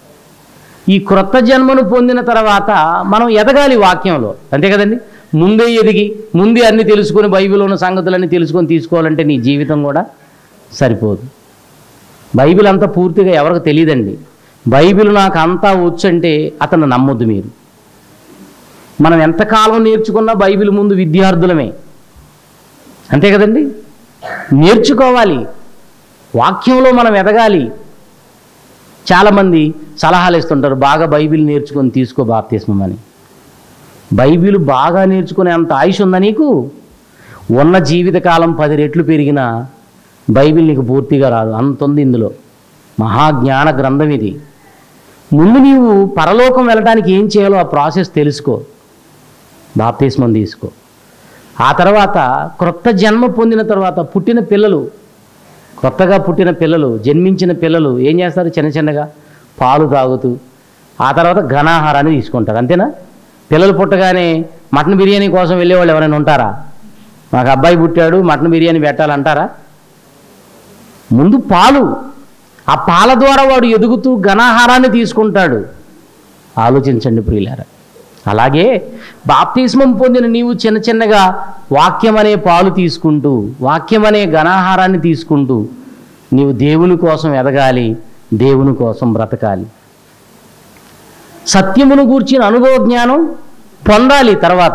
Speaker 1: ఈ క్రొత్త జన్మను పొందిన తర్వాత మనం ఎదగాలి వాక్యంలో అంతే కదండి ముందే ఎదిగి ముందే అన్ని తెలుసుకొని బైబిల్ ఉన్న సంగతులన్నీ తెలుసుకొని తీసుకోవాలంటే నీ జీవితం కూడా సరిపోదు బైబిల్ అంతా పూర్తిగా ఎవరికి తెలియదండి బైబిల్ నాకు అంతా వచ్చంటే అతను నమ్మొద్దు మీరు మనం ఎంతకాలం నేర్చుకున్నా బైబిల్ ముందు విద్యార్థులమే అంతే కదండి నేర్చుకోవాలి వాక్యంలో మనం ఎదగాలి చాలామంది సలహాలు ఇస్తుంటారు బాగా బైబిల్ నేర్చుకొని తీసుకో బాప్తిస్మం అని బైబిల్ బాగా నేర్చుకునే అంత ఆయుష్ ఉందా నీకు ఉన్న జీవితకాలం పది రెట్లు పెరిగినా బైబిల్ నీకు పూర్తిగా రాదు అంత ఉంది ఇందులో మహాజ్ఞాన గ్రంథం ఇది ముందు నీవు పరలోకం వెళ్ళడానికి ఏం చేయాలో ఆ ప్రాసెస్ తెలుసుకో బాప్తిస్మం తీసుకో ఆ తర్వాత క్రొత్త జన్మ పొందిన తర్వాత పుట్టిన పిల్లలు కొత్తగా పుట్టిన పిల్లలు జన్మించిన పిల్లలు ఏం చేస్తారు చిన్న చిన్నగా పాలు తాగుతూ ఆ తర్వాత ఘనాహారాన్ని తీసుకుంటారు అంతేనా పిల్లలు పుట్టగానే మటన్ బిర్యానీ కోసం వెళ్ళేవాళ్ళు ఎవరైనా ఉంటారా మాకు అబ్బాయి పుట్టాడు మటన్ బిర్యానీ పెట్టాలంటారా ముందు పాలు ఆ పాల ద్వారా వాడు ఎదుగుతూ ఘనాహారాన్ని తీసుకుంటాడు ఆలోచించండి ప్రియులారా అలాగే బాప్తిస్మం పొందిన నీవు చిన్న చిన్నగా వాక్యం అనే పాలు తీసుకుంటూ వాక్యం అనే ఘనాహారాన్ని తీసుకుంటూ నీవు దేవుని కోసం ఎదగాలి దేవుని కోసం బ్రతకాలి సత్యమును గూర్చిన అనుభవ జ్ఞానం పొందాలి తర్వాత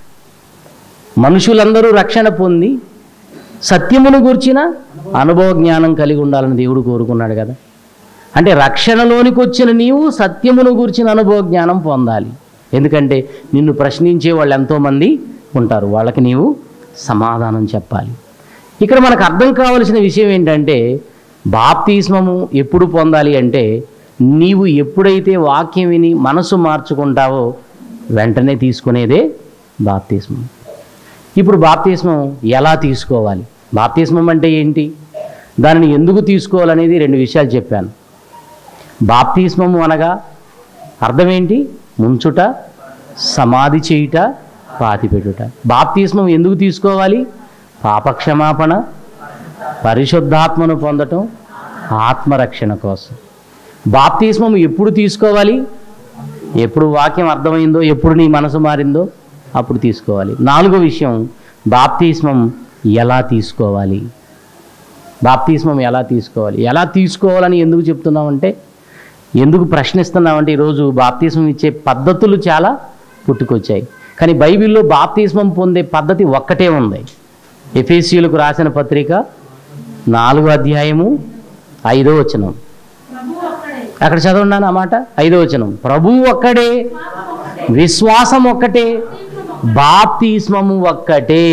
Speaker 1: మనుషులందరూ రక్షణ పొంది సత్యమును గూర్చిన అనుభవ జ్ఞానం కలిగి ఉండాలని దేవుడు కోరుకున్నాడు కదా అంటే రక్షణలోనికి వచ్చిన నీవు సత్యమును గూర్చిన అనుభవ జ్ఞానం పొందాలి ఎందుకంటే నిన్ను ప్రశ్నించే వాళ్ళు ఎంతోమంది ఉంటారు వాళ్ళకి నీవు సమాధానం చెప్పాలి ఇక్కడ మనకు అర్థం కావలసిన విషయం ఏంటంటే బాప్తిస్మము ఎప్పుడు పొందాలి అంటే నీవు ఎప్పుడైతే వాక్యం విని మనసు మార్చుకుంటావో వెంటనే తీసుకునేదే బాప్తిస్మం ఇప్పుడు బాప్తిస్మం ఎలా తీసుకోవాలి బాప్తిస్మం అంటే ఏంటి దానిని ఎందుకు తీసుకోవాలనేది రెండు విషయాలు చెప్పాను బాప్తిస్మము అనగా అర్థం ఏంటి ముంచుట సమాధి చేయుట పాతిపెట్టుట బాప్తిస్మం ఎందుకు తీసుకోవాలి పాపక్షమాపణ పరిశుద్ధాత్మను పొందటం ఆత్మరక్షణ కోసం బాప్తిస్మం ఎప్పుడు తీసుకోవాలి ఎప్పుడు వాక్యం అర్థమైందో ఎప్పుడు నీ మనసు మారిందో అప్పుడు తీసుకోవాలి నాలుగో విషయం బాప్తిస్మం ఎలా తీసుకోవాలి బాప్తిస్మం ఎలా తీసుకోవాలి ఎలా తీసుకోవాలని ఎందుకు చెప్తున్నామంటే ఎందుకు ప్రశ్నిస్తున్నామంటే ఈరోజు బాప్తిస్మం ఇచ్చే పద్ధతులు చాలా పుట్టుకొచ్చాయి కానీ బైబిల్లో బాప్తిస్మం పొందే పద్ధతి ఒక్కటే ఉంది ఎఫేసీయులకు రాసిన పత్రిక నాలుగో అధ్యాయము ఐదో వచనం
Speaker 2: ప్రభు ఒక్కడే
Speaker 1: అక్కడ చదవండి ఆ మాట ఐదో వచనం ప్రభు ఒక్కడే విశ్వాసం ఒక్కటే బాప్తిస్మము ఒక్కటే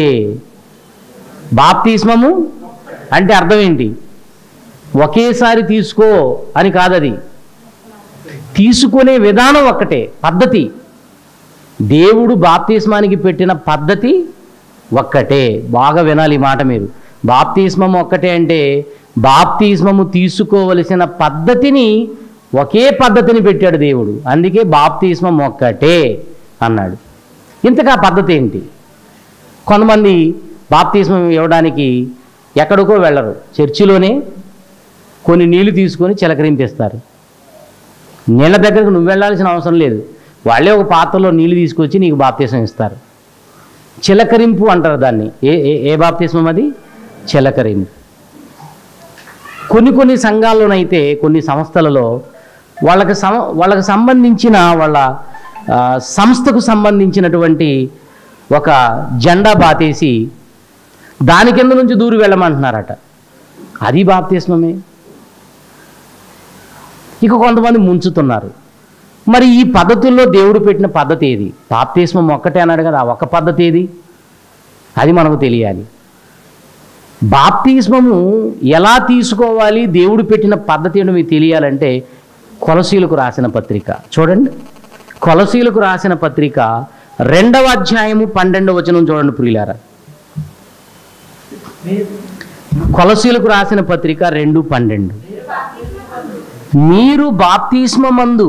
Speaker 1: బాప్తిస్మము అంటే అర్థం ఏంటి ఒకేసారి తీసుకో అని కాదది తీసుకునే విధానం ఒక్కటే పద్ధతి దేవుడు బాప్తిస్మానికి పెట్టిన పద్ధతి ఒక్కటే బాగా వినాలి ఈ మాట మీరు బాప్తిస్మం ఒక్కటే అంటే బాప్తిస్మము తీసుకోవలసిన పద్ధతిని ఒకే పద్ధతిని పెట్టాడు దేవుడు అందుకే బాప్తిస్మం ఒక్కటే అన్నాడు ఇంతకా పద్ధతి ఏంటి కొంతమంది బాప్తిస్మం ఇవ్వడానికి ఎక్కడికో వెళ్ళరు చర్చిలోనే కొన్ని నీళ్లు తీసుకొని చిలకరింపిస్తారు నీళ్ళ దగ్గరకు నువ్వు వెళ్ళాల్సిన అవసరం లేదు వాళ్ళే ఒక పాత్రలో నీళ్లు తీసుకొచ్చి నీకు బాప్తీసం ఇస్తారు చిలకరింపు అంటారు దాన్ని ఏ ఏ ఏ బాప్తిస్మం అది చిలకరింపు కొన్ని కొన్ని సంఘాల్లోనైతే కొన్ని సంస్థలలో వాళ్ళకి సమ వాళ్ళకి సంబంధించిన వాళ్ళ ఆ, సంస్థకు సంబంధించినటువంటి ఒక జెండా బాతేసి దాని కింద నుంచి దూరి వెళ్ళమంటున్నారట అది బాప్తిస్మమే ఇక కొంతమంది ముంచుతున్నారు మరి ఈ పద్ధతుల్లో దేవుడు పెట్టిన పద్ధతి ఏది బాప్తిస్మం ఒక్కటే అన్నాడు కదా ఆ ఒక్క పద్ధతి ఏది అది మనకు తెలియాలి బాప్తిస్మము ఎలా తీసుకోవాలి దేవుడు పెట్టిన పద్ధతి ఏంటో మీకు తెలియాలంటే కొలసీలకు రాసిన పత్రిక చూడండి కొలసీలకు రాసిన పత్రిక రెండవ అధ్యాయము పన్నెండవ వచనం చూడండి ప్రియులారా కొలసీలకు రాసిన పత్రిక రెండు పన్నెండు మీరు బాప్తిస్మమందు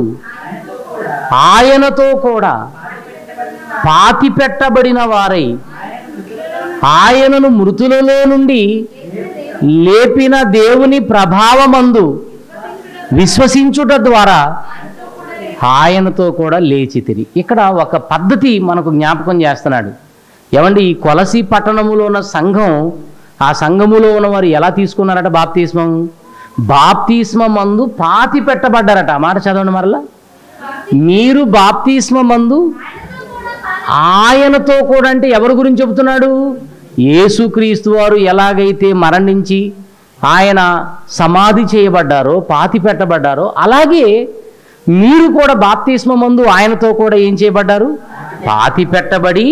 Speaker 1: ఆయనతో కూడా పాతి పెట్టబడిన వారై ఆయనను మృతులలో నుండి లేపిన దేవుని ప్రభావమందు విశ్వసించుట ద్వారా ఆయనతో కూడా లేచితిరి ఇక్కడ ఒక పద్ధతి మనకు జ్ఞాపకం చేస్తున్నాడు ఏమండి ఈ కొలసి పట్టణములో ఉన్న సంఘం ఆ సంఘములో ఉన్నవారు ఎలా తీసుకున్నారట బాప్తిస్మం బాప్తిస్మం మందు పాతి పెట్టబడ్డారట ఆ మాట చదవండి మరలా మీరు బాప్తిస్మం మందు ఆయనతో కూడా అంటే ఎవరి గురించి చెబుతున్నాడు యేసుక్రీస్తు వారు ఎలాగైతే మరణించి ఆయన సమాధి చేయబడ్డారో పాతి పెట్టబడ్డారో అలాగే మీరు కూడా బాప్తిస్మ మందు ఆయనతో కూడా ఏం చేయబడ్డారు పాతి పెట్టబడి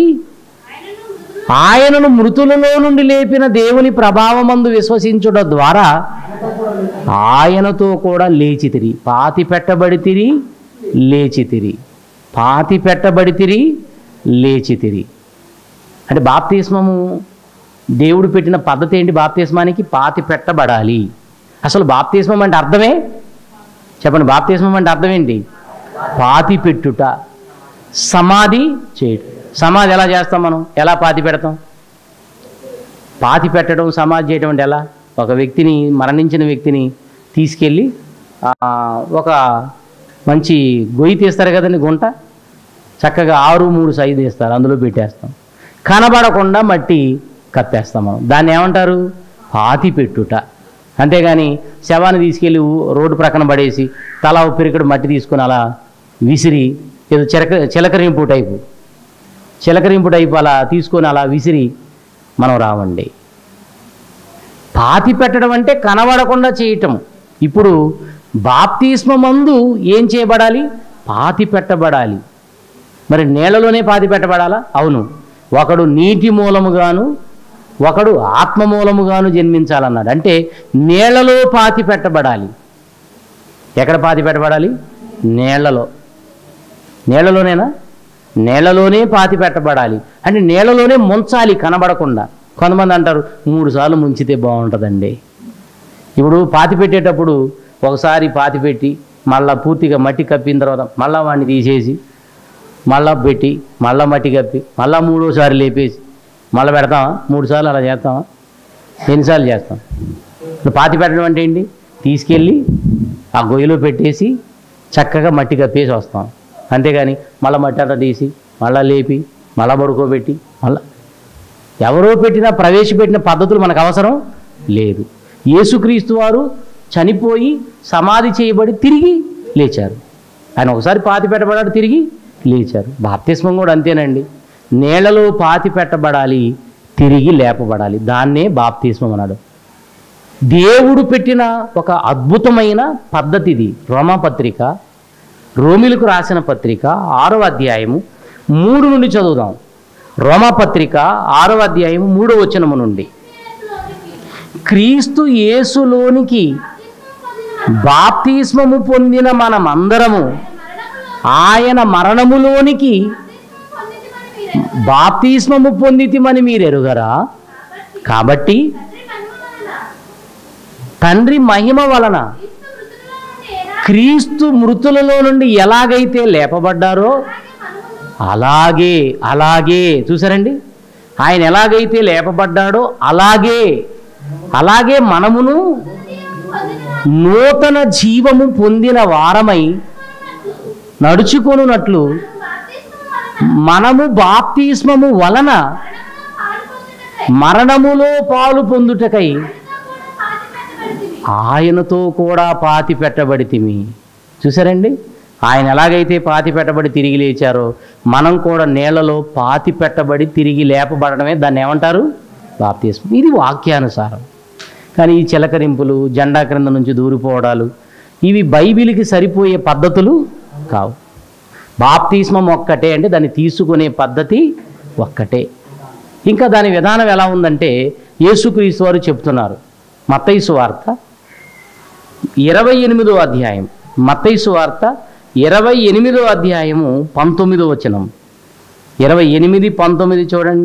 Speaker 1: ఆయనను మృతులలో నుండి లేపిన దేవుని ప్రభావమందు విశ్వసించుట ద్వారా ఆయనతో కూడా లేచితిరి పాతి పెట్టబడితిరి లేచితిరి పాతి పెట్టబడితిరి లేచితిరి అంటే బాప్తిస్మము దేవుడు పెట్టిన పద్ధతి ఏంటి బాప్తిస్మానికి పాతి పెట్టబడాలి అసలు బాప్తిస్మం అంటే అర్థమే చెప్పండి బాప్తిస్మం అంటే అర్థం ఏంటి పాతి పెట్టుట సమాధి చేయటం సమాధి ఎలా చేస్తాం మనం ఎలా పాతి పెడతాం పాతి పెట్టడం సమాధి చేయడం అంటే ఎలా ఒక వ్యక్తిని మరణించిన వ్యక్తిని తీసుకెళ్ళి ఆ, ఒక మంచి గొయ్యి తీస్తారు కదండి గుంట చక్కగా ఆరు మూడు సైజు తీస్తారు అందులో పెట్టేస్తాం కనబడకుండా మట్టి కప్పేస్తాం మనం దాన్ని ఏమంటారు పాతి పెట్టుట అంతేగాని శవాన్ని తీసుకెళ్ళి ఊ- రోడ్డు ప్రక్కన పడేసి తల ఉప్పిరికడు మట్టి తీసుకొని అలా విసిరి ఏదో చిలక చిలకరింపు టైపు చిలకరింపు టైపు అలా తీసుకొని అలా విసిరి మనం రావండి పాతి పెట్టడం అంటే కనబడకుండా చేయటం ఇప్పుడు బాప్తిస్మందు ఏం చేయబడాలి పాతి పెట్టబడాలి మరి నీళ్ళలోనే పాతి పెట్టబడాలా అవును ఒకడు నీటి మూలముగాను ఒకడు ఆత్మ మూలముగాను జన్మించాలన్నాడు అంటే నీళ్లలో పాతి పెట్టబడాలి ఎక్కడ పాతి పెట్టబడాలి నీళ్లలో నీళ్లలోనేనా నీళ్లలోనే పాతి పెట్టబడాలి అంటే నీళ్లలోనే ముంచాలి కనబడకుండా కొంతమంది అంటారు మూడు సార్లు ముంచితే బాగుంటుందండి ఇప్పుడు పాతి పెట్టేటప్పుడు ఒకసారి పాతి పెట్టి మళ్ళా పూర్తిగా మట్టి కప్పిన తర్వాత మళ్ళా వాడిని తీసేసి మళ్ళా పెట్టి మళ్ళా మట్టి కప్పి మళ్ళా మూడోసారి లేపేసి మళ్ళీ పెడతామా మూడు సార్లు అలా చేస్తామా ఎన్నిసార్లు చేస్తాం ఇప్పుడు పాతి పెట్టడం అంటే ఏంటి తీసుకెళ్ళి ఆ గొయ్యిలో పెట్టేసి చక్కగా మట్టి కప్పేసి వస్తాం అంతేగాని మళ్ళీ మట్టి అంతా తీసి మళ్ళా లేపి మళ్ళా పడుకోబెట్టి మళ్ళా ఎవరో పెట్టిన ప్రవేశపెట్టిన పద్ధతులు మనకు అవసరం లేదు యేసుక్రీస్తు వారు చనిపోయి సమాధి చేయబడి తిరిగి లేచారు ఆయన ఒకసారి పాతి పెట్టబడాడు తిరిగి లేచారు బాప్తిస్మం కూడా అంతేనండి నేలలో పాతి పెట్టబడాలి తిరిగి లేపబడాలి దాన్నే బాప్తిస్మం అన్నాడు దేవుడు పెట్టిన ఒక అద్భుతమైన పద్ధతి ఇది రోమాపత్రిక రోమిలకు రాసిన పత్రిక ఆరో అధ్యాయము మూడు నుండి చదువుదాం రోమాపత్రిక ఆరో అధ్యాయము మూడో వచనము నుండి క్రీస్తు యేసులోనికి బాప్తిస్మము పొందిన మనమందరము ఆయన మరణములోనికి బాప్తిస్మము పొందితిమని మీరు ఎరుగరా కాబట్టి తండ్రి మహిమ వలన క్రీస్తు మృతులలో నుండి ఎలాగైతే లేపబడ్డారో అలాగే అలాగే చూసారండి ఆయన ఎలాగైతే లేపబడ్డాడో అలాగే అలాగే మనమును నూతన జీవము పొందిన వారమై నడుచుకొనున్నట్లు
Speaker 2: బాప్తిస్మము వలన
Speaker 1: మనము బాప్తిస్మము వలన
Speaker 2: మరణములో పాలు పొందుటకై
Speaker 1: మరణములో పాలు పొందుటకై
Speaker 2: ఆయనతో కూడా పాతి పెట్టబడితిమి.
Speaker 1: ఆయనతో కూడా పాతి పెట్టబడితిమి చూసారండి ఆయన ఎలాగైతే పాతి పెట్టబడి తిరిగి లేచారో మనం కూడా నీళ్లలో పాతి పెట్టబడి తిరిగి లేపబడడమే దాన్ని ఏమంటారు బాప్తిస్మం ఇది వాక్యానుసారం కానీ ఈ చిలకరింపులు జెండా క్రింద నుంచి దూరిపోవడాలు ఇవి బైబిల్కి సరిపోయే పద్ధతులు కావు బాప్తిస్మం ఒక్కటే అంటే దాన్ని తీసుకునే పద్ధతి ఒక్కటే ఇంకా దాని విధానం ఎలా ఉందంటే యేసుక్రీస్తు వారు చెప్తున్నారు మత్తైసు వార్త ఇరవై ఎనిమిదో అధ్యాయం మత్తైసు వార్త ఇరవై ఎనిమిదో అధ్యాయము పంతొమ్మిదో వచనం ఇరవై ఎనిమిది పంతొమ్మిది చూడండి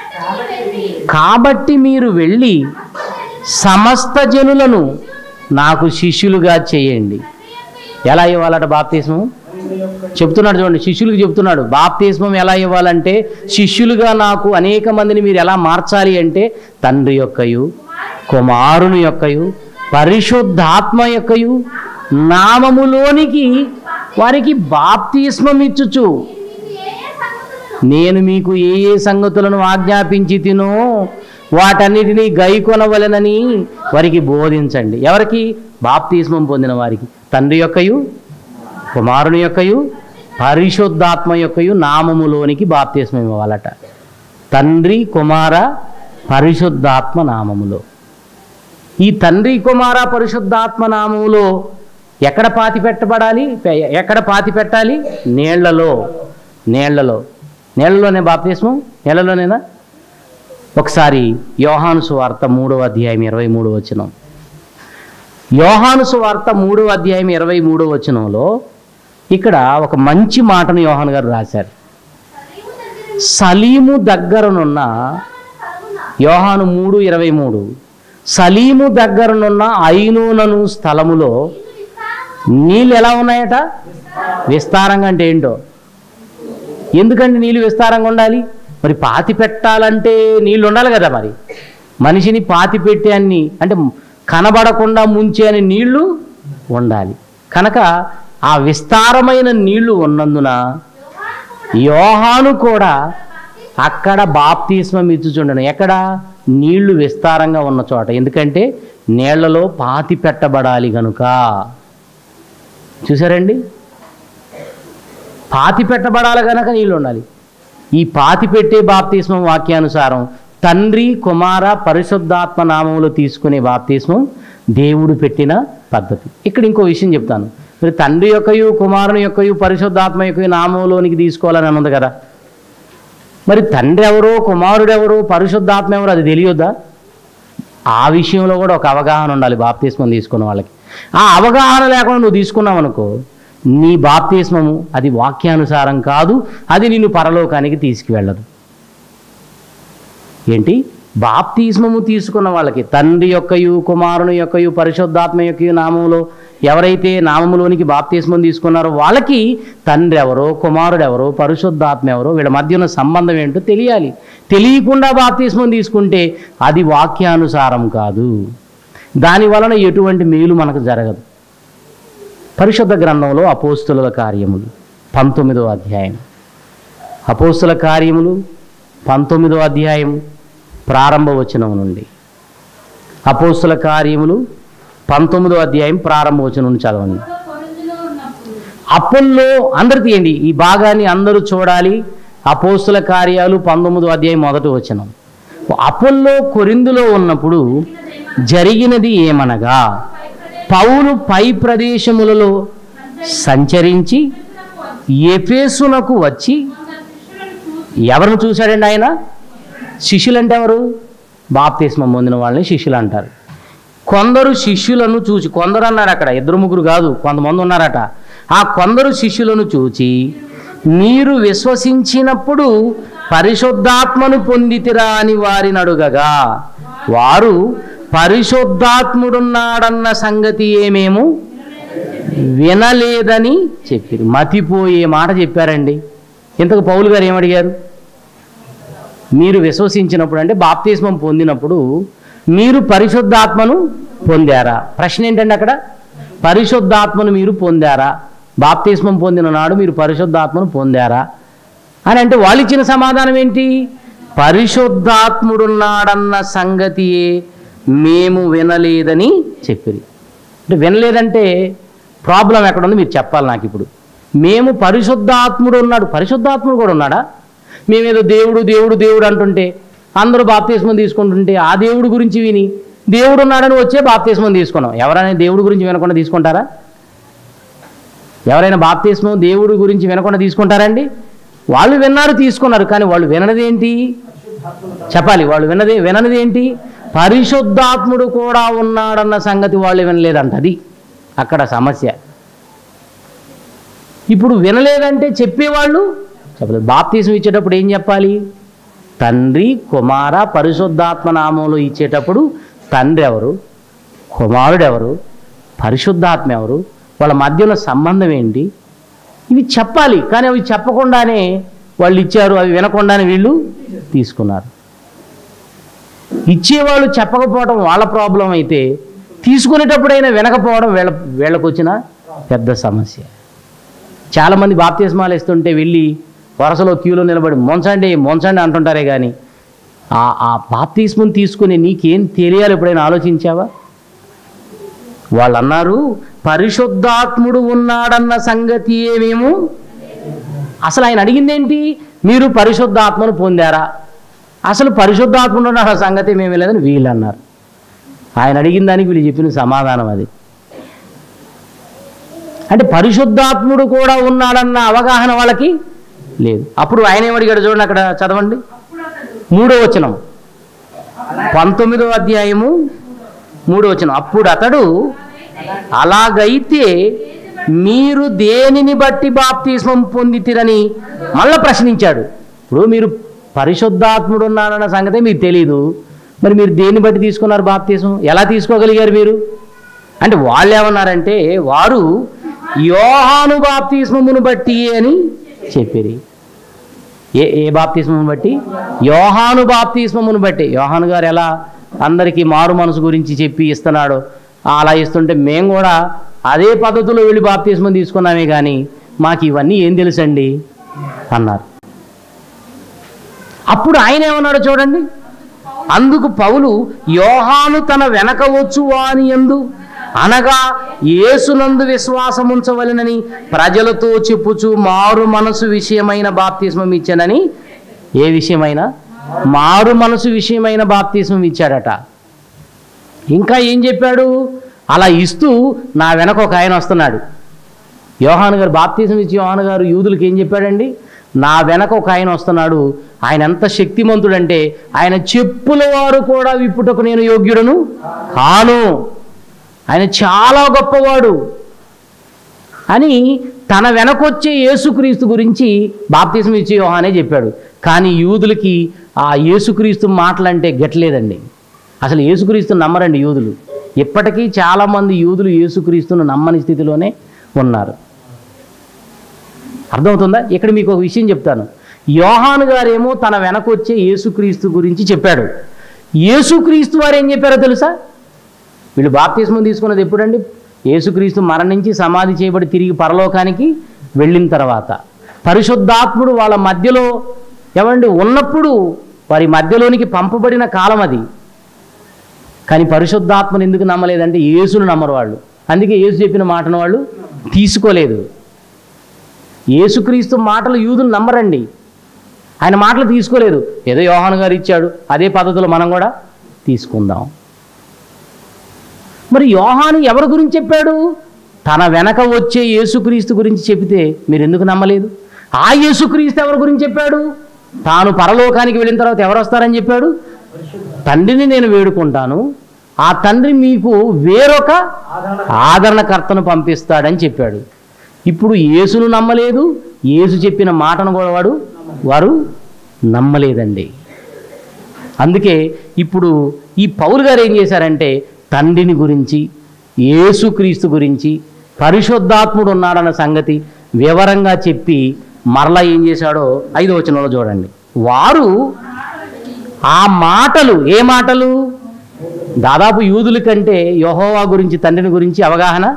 Speaker 2: కాబట్టి మీరు వెళ్ళి
Speaker 1: కాబట్టి మీరు వెళ్ళి సమస్త జనులను నాకు శిష్యులుగా చేయండి ఎలా ఇవ్వాలట బాప్తిస్మం చెప్తున్నాడు చూడండి శిష్యులకు చెప్తున్నాడు బాప్తిస్మం ఎలా ఇవ్వాలంటే శిష్యులుగా నాకు అనేక మందిని మీరు ఎలా మార్చాలి అంటే తండ్రి యొక్కయు కుమారుని యొక్కయు పరిశుద్ధాత్మ యొక్కయు నామములోనికి వారికి బాప్తిస్మం ఇచ్చుచు
Speaker 2: మీకు ఏ ఏ సంగతులను
Speaker 1: నేను మీకు ఏ ఏ సంగతులను ఆజ్ఞాపించి తినో వాటన్నిటినీ గైకొనవలెనని వారికి బోధించండి ఎవరికి బాప్తిస్మం పొందిన వారికి తండ్రి యొక్కయు కుమారుని యొక్కయు పరిశుద్ధాత్మ యొక్కయు నామములోనికి బాప్తిస్మం ఇవ్వాలట తండ్రి కుమార పరిశుద్ధాత్మ నామములో ఈ తండ్రి కుమార పరిశుద్ధాత్మ నామములో ఎక్కడ పాతి పెట్టబడాలి పె- ఎక్కడ పాతి పెట్టాలి నీళ్లలో నీళ్లలో నీళ్లలోనే బాప్తిస్మం నీళ్లలోనేనా ఒకసారి యోహాను సువార్త మూడవ అధ్యాయం ఇరవై మూడవ వచనం యోహాను సువార్త మూడవ అధ్యాయం ఇరవై మూడవ వచనంలో ఇక్కడ ఒక మంచి మాటను యోహాను గారు రాశారు
Speaker 2: సలీము దగ్గర
Speaker 1: సలీము దగ్గరనున్న
Speaker 2: సరుగున
Speaker 1: యోహాను మూడు ఇరవై మూడు సలీము దగ్గరనున్న ఐనూనను స్థలములో
Speaker 2: విస్తారము
Speaker 1: నీళ్ళు ఎలా ఉన్నాయట విస్తారంగా అంటే ఏంటో ఎందుకంటే నీళ్ళు విస్తారంగా ఉండాలి మరి పాతి పెట్టాలంటే నీళ్ళు ఉండాలి కదా మరి మనిషిని పాతి పెట్టే అన్ని అంటే కనబడకుండా ముంచే అని నీళ్లు ఉండాలి కనుక ఆ విస్తారమైన నీళ్లు ఉన్నందున యోహాను కూడా అక్కడ బాప్తిస్మం ఇచ్చుచుండను ఎక్కడ నీళ్లు విస్తారంగా ఉన్న చోట ఎందుకంటే నీళ్లలో పాతి పెట్టబడాలి గనుక చూసారండి పాతి పెట్టబడాలి గనక నీళ్ళు ఉండాలి ఈ పాతి పెట్టే బాప్తిస్మం వాక్యానుసారం తండ్రి కుమార పరిశుద్ధాత్మ నామములు తీసుకునే బాప్తిస్మం దేవుడు పెట్టిన పద్ధతి ఇక్కడ ఇంకో విషయం చెప్తాను మరి తండ్రి యొక్కయు కుమారుని యొక్కయు పరిశుద్ధాత్మ యొక్క నామంలోనికి తీసుకోవాలని అన్నది కదా మరి తండ్రి ఎవరో కుమారుడు ఎవరో పరిశుద్ధాత్మ ఎవరో అది తెలియొద్దా ఆ విషయంలో కూడా ఒక అవగాహన ఉండాలి బాప్తిస్మం తీసుకున్న వాళ్ళకి ఆ అవగాహన లేకుండా నువ్వు తీసుకున్నావు అనుకో నీ బాప్తిస్మము అది వాక్యానుసారం కాదు అది నిన్ను పరలోకానికి తీసుకువెళ్ళదు ఏంటి బాప్తిస్మము తీసుకున్న వాళ్ళకి తండ్రి యొక్కయు కుమారుని యొక్కయు పరిశుద్ధాత్మ యొక్కయు నామములో ఎవరైతే నామములోనికి బాప్తిస్మం తీసుకున్నారో వాళ్ళకి తండ్రి ఎవరో కుమారుడు ఎవరో పరిశుద్ధాత్మ ఎవరో వీళ్ళ మధ్య ఉన్న సంబంధం ఏంటో తెలియాలి తెలియకుండా బాప్తిస్మం తీసుకుంటే అది వాక్యానుసారం కాదు దాని వలన ఎటువంటి మేలు మనకు జరగదు పరిశుద్ధ గ్రంథంలో అపోస్తుల కార్యములు పంతొమ్మిదో అధ్యాయం అపోస్తుల కార్యములు పంతొమ్మిదో అధ్యాయం ప్రారంభ వచనం నుండి అపోస్తుల కార్యములు పంతొమ్మిదో అధ్యాయం ప్రారంభ వచనం నుండి చదవండి
Speaker 2: కొరింథీలో ఉన్నప్పుడు
Speaker 1: అప్పుల్లో అందరు తీయండి ఈ భాగాన్ని అందరూ చూడాలి అపోస్తుల కార్యాలు పంతొమ్మిదో అధ్యాయం మొదటి వచనం అప్పుల్లో కొరిందులో ఉన్నప్పుడు జరిగినది ఏమనగా పౌలు పై ప్రదేశములలో సంచరించి ఎఫేసునకు వచ్చి
Speaker 2: కొందరు శిష్యులను చూసి
Speaker 1: ఎవరిని చూశాడండి ఆయన శిష్యులు అంటే ఎవరు బాప్తిస్మం పొందిన వాళ్ళని శిష్యులు అంటారు కొందరు శిష్యులను చూచి కొందరు అన్నారు అక్కడ ఇద్దరు ముగ్గురు కాదు కొంతమంది ఉన్నారట ఆ కొందరు శిష్యులను చూచి మీరు విశ్వసించినప్పుడు పరిశుద్ధాత్మను పొందితిరా అని వారిని అడుగగా వారు పరిశుద్ధాత్ముడున్నాడన్న సంగతి ఏమేమో వినలేదని చెప్పారు మతిపోయే మాట చెప్పారండి ఇంతకు పౌలు గారు ఏమడిగారు మీరు విశ్వసించినప్పుడు అంటే బాప్తిస్మం పొందినప్పుడు మీరు పరిశుద్ధాత్మను పొందారా ప్రశ్న ఏంటండి అక్కడ పరిశుద్ధాత్మను మీరు పొందారా బాప్తిస్మం పొందిన నాడు మీరు పరిశుద్ధాత్మను పొందారా అని అంటే వాళ్ళు ఇచ్చిన సమాధానం ఏంటి పరిశుద్ధాత్ముడున్నాడన్న సంగతియే మేము వినలేదని చెప్పిరి అంటే వినలేదంటే ప్రాబ్లం ఎక్కడ ఉంది మీరు చెప్పాలి నాకు ఇప్పుడు మేము పరిశుద్ధాత్ముడు ఉన్నాడు పరిశుద్ధాత్ముడు కూడా ఉన్నాడా మేమేదో దేవుడు దేవుడు దేవుడు అంటుంటే అందరూ బాప్తిస్మం తీసుకుంటుంటే ఆ దేవుడు గురించి విని దేవుడు ఉన్నాడని వచ్చే బాప్తిస్మం తీసుకున్నాం ఎవరైనా దేవుడి గురించి వినకుండా తీసుకుంటారా ఎవరైనా బాప్తిస్మం దేవుడి గురించి వినకుండా తీసుకుంటారండి వాళ్ళు విన్నారు తీసుకున్నారు కానీ వాళ్ళు వినది ఏంటి చెప్పాలి వాళ్ళు వినది వినది ఏంటి పరిశుద్ధాత్ముడు కూడా ఉన్నాడన్న సంగతి వాళ్ళు వినలేదంట అది అక్కడ సమస్య ఇప్పుడు వినలేదంటే చెప్పేవాళ్ళు చెప్పలేదు బాప్తీసం ఇచ్చేటప్పుడు ఏం చెప్పాలి తండ్రి కుమార పరిశుద్ధాత్మ నామంలో ఇచ్చేటప్పుడు తండ్రి ఎవరు కుమారుడు ఎవరు పరిశుద్ధాత్మ ఎవరు వాళ్ళ మధ్యలో సంబంధం ఏంటి ఇవి చెప్పాలి కానీ అవి చెప్పకుండానే వాళ్ళు ఇచ్చారు అవి వినకుండానే వీళ్ళు తీసుకున్నారు ఇచ్చేవాళ్ళు చెప్పకపోవడం వాళ్ళ ప్రాబ్లం అయితే తీసుకునేటప్పుడైనా వినకపోవడం వీళ్ళ వీళ్ళకు వచ్చిన పెద్ద సమస్య చాలామంది బాప్తిస్మాలు ఇస్తుంటే వెళ్ళి వరుసలో క్యూలో నిలబడి మొంచండి మొంచండి అంటుంటారే కానీ ఆ ఆ బాప్తిస్మం తీసుకుని నీకేం తెలియాలి ఎప్పుడైనా ఆలోచించావా వాళ్ళు అన్నారు పరిశుద్ధాత్ముడు ఉన్నాడన్న సంగతి ఏమేమో అసలు ఆయన అడిగిందేంటి మీరు పరిశుద్ధాత్మను పొందారా అసలు పరిశుద్ధాత్ముడు ఉన్నాడు సంగతి మేమే లేదని వీళ్ళు అన్నారు ఆయన అడిగిన దానికి వీళ్ళు చెప్పిన సమాధానం అది అంటే పరిశుద్ధాత్ముడు కూడా ఉన్నాడన్న అవగాహన వాళ్ళకి లేదు అప్పుడు ఆయన ఏమడిగాడు చూడండి అక్కడ చదవండి మూడో వచనం పంతొమ్మిదో అధ్యాయము మూడో వచనం అప్పుడు అతడు అలాగైతే మీరు దేనిని బట్టి బాప్తిస్మం పొందితిరని మళ్ళా ప్రశ్నించాడు ఇప్పుడు మీరు పరిశుద్ధాత్ముడు ఉన్నాడన్న సంగతే మీకు తెలీదు మరి మీరు దేన్ని బట్టి తీసుకున్నారు బాప్తిస్మం ఎలా తీసుకోగలిగారు మీరు అంటే వాళ్ళు ఏమన్నారంటే వారు యోహాను బాప్తిస్మమును బట్టి అని చెప్పిరి ఏ ఏ బాప్తిస్మమును బట్టి యోహాను బాప్తిస్మమును బట్టి యోహాను గారు ఎలా అందరికీ మారు మనసు గురించి చెప్పి ఇస్తున్నాడు అలా ఇస్తుంటే మేము కూడా అదే పద్ధతిలో వెళ్ళి బాప్తిస్మం తీసుకున్నామే కానీ మాకు ఇవన్నీ ఏం తెలుసండి అన్నారు అప్పుడు ఆయన ఏమన్నాడో చూడండి అందుకు పౌలు యోహాను తన వెనక వచ్చు వాని ఎందు అనగా యేసునందు విశ్వాసముంచవలెనని ప్రజలతో చెప్పుచు మారు మనసు విషయమైన బాప్తిస్మం ఇచ్చానని ఏ విషయమైనా మారు మనసు విషయమైన బాప్తిస్మం ఇచ్చాడట ఇంకా ఏం చెప్పాడు అలా ఇస్తూ నా వెనక ఒక ఆయన వస్తున్నాడు యోహాను గారు బాప్తీసం ఇచ్చి యోహాను గారు యూదులకు ఏం చెప్పాడండి నా వెనక ఒక ఆయన వస్తున్నాడు ఆయన ఎంత శక్తిమంతుడంటే ఆయన చెప్పుల వారు కూడా విప్పుటకు నేను యోగ్యుడను కాను ఆయన చాలా గొప్పవాడు అని తన వెనకొచ్చే యేసుక్రీస్తు గురించి బాప్తీసం ఇచ్చే యోహానే చెప్పాడు కానీ యూదులకి ఆ యేసుక్రీస్తు మాటలంటే గట్లేదండి అసలు యేసుక్రీస్తు నమ్మరండి యూదులు ఇప్పటికీ చాలామంది యూదులు యేసుక్రీస్తును నమ్మని స్థితిలోనే ఉన్నారు అర్థమవుతుందా ఇక్కడ మీకు ఒక విషయం చెప్తాను యోహాను గారేమో తన వెనకొచ్చే యేసుక్రీస్తు గురించి చెప్పాడు యేసుక్రీస్తు వారు ఏం చెప్పారో తెలుసా వీళ్ళు బాప్తిస్మం తీసుకున్నది ఎప్పుడండి యేసుక్రీస్తు మరణించి సమాధి చేయబడి తిరిగి పరలోకానికి వెళ్ళిన తర్వాత పరిశుద్ధాత్ముడు వాళ్ళ మధ్యలో ఏమండి ఉన్నప్పుడు వారి మధ్యలోనికి పంపబడిన కాలం అది కానీ పరిశుద్ధాత్మను ఎందుకు నమ్మలేదంటే యేసును నమ్మరు వాళ్ళు అందుకే యేసు చెప్పిన మాటను వాళ్ళు తీసుకోలేదు యేసుక్రీస్తు మాటలు యూదులు నమ్మరండి ఆయన మాటలు తీసుకోలేదు ఏదో యోహాను గారు ఇచ్చాడు అదే పద్ధతిలో మనం కూడా తీసుకుందాం మరి యోహాను ఎవరి గురించి చెప్పాడు తన వెనక వచ్చే యేసుక్రీస్తు గురించి చెబితే మీరు ఎందుకు నమ్మలేదు ఆ యేసుక్రీస్తు ఎవరి గురించి చెప్పాడు తాను పరలోకానికి వెళ్ళిన తర్వాత ఎవరు వస్తారని చెప్పాడు తండ్రిని నేను వేడుకుంటాను ఆ తండ్రి మీకు వేరొక ఆదరణకర్తను పంపిస్తాడని చెప్పాడు ఇప్పుడు యేసును నమ్మలేదు యేసు చెప్పిన మాటను కూడా వాడు వారు నమ్మలేదండి అందుకే ఇప్పుడు ఈ పౌలు గారు ఏం చేశారంటే తండ్రిని గురించి యేసుక్రీస్తు గురించి పరిశుద్ధాత్ముడు ఉన్నాడన్న సంగతి వివరంగా చెప్పి మరలా ఏం చేశాడో ఐదో వచనంలో చూడండి వారు ఆ మాటలు ఏ మాటలు దాదాపు యూదుల కంటే యహోవా గురించి తండ్రిని గురించి అవగాహన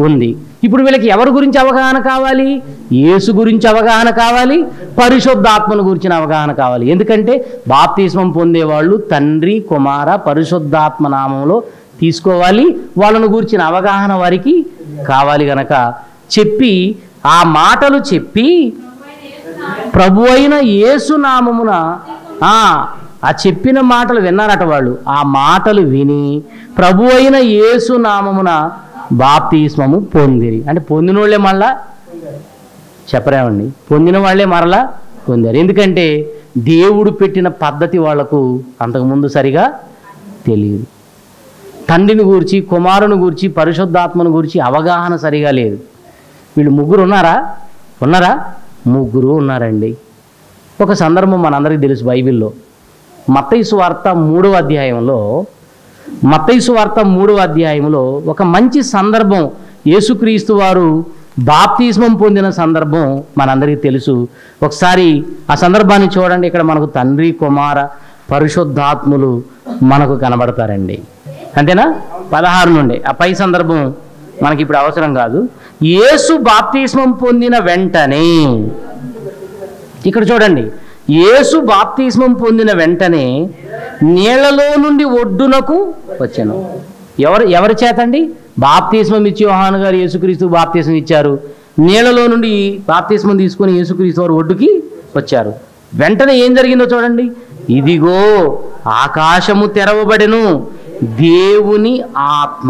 Speaker 1: ఉంది ఇప్పుడు వీళ్ళకి ఎవరి గురించి అవగాహన కావాలి యేసు గురించి అవగాహన కావాలి పరిశుద్ధాత్మను గురించిన అవగాహన కావాలి ఎందుకంటే బాప్తిస్మం పొందేవాళ్ళు తండ్రి కుమార పరిశుద్ధాత్మ నామంలో తీసుకోవాలి వాళ్ళను గురించిన అవగాహన వారికి కావాలి గనక చెప్పి ఆ మాటలు చెప్పి ప్రభు అయిన యేసు నామమున ఆ ఆ చెప్పిన మాటలు విన్నారట వాళ్ళు ఆ మాటలు విని ప్రభు అయిన యేసు నామమున బాప్తిస్మము పొందిరి అంటే పొందిన వాళ్ళే మళ్ళా చెప్పరేమండి పొందిన వాళ్ళే మరలా పొందారు ఎందుకంటే దేవుడు పెట్టిన పద్ధతి వాళ్లకు అంతకుముందు సరిగా తెలియదు తండ్రిని గూర్చి కుమారుని గూర్చి పరిశుద్ధాత్మను గూర్చి అవగాహన సరిగా లేదు వీళ్ళు ముగ్గురు ఉన్నారా ఉన్నారా ముగ్గురు ఉన్నారండి ఒక సందర్భం మనందరికీ తెలుసు బైబిల్లో మత్తయి వార్త మూడవ అధ్యాయంలో మత్తయి వార్త మూడవ అధ్యాయంలో ఒక మంచి సందర్భం యేసుక్రీస్తు వారు బాప్తిస్మం పొందిన సందర్భం మనందరికీ తెలుసు ఒకసారి ఆ సందర్భాన్ని చూడండి ఇక్కడ మనకు తండ్రి కుమార పరిశుద్ధాత్ములు మనకు కనబడతారండి అంతేనా పదహారు నుండి ఆ పై సందర్భం మనకి ఇప్పుడు అవసరం కాదు యేసు బాప్తిస్మం పొందిన వెంటనే ఇక్కడ చూడండి యేసు బాప్తిస్మం పొందిన వెంటనే నీళ్లలో నుండి ఒడ్డునకు వచ్చాను ఎవరు ఎవరి చేతండి బాప్తిస్మం ఇచ్చి యోహాను గారు యేసుక్రీస్తు బాప్తిస్మం ఇచ్చారు నీళ్లలో నుండి బాప్తిస్మం తీసుకొని యేసుక్రీస్తు వారు ఒడ్డుకి వచ్చారు వెంటనే ఏం జరిగిందో చూడండి ఇదిగో ఆకాశము తెరవబడెను దేవుని ఆత్మ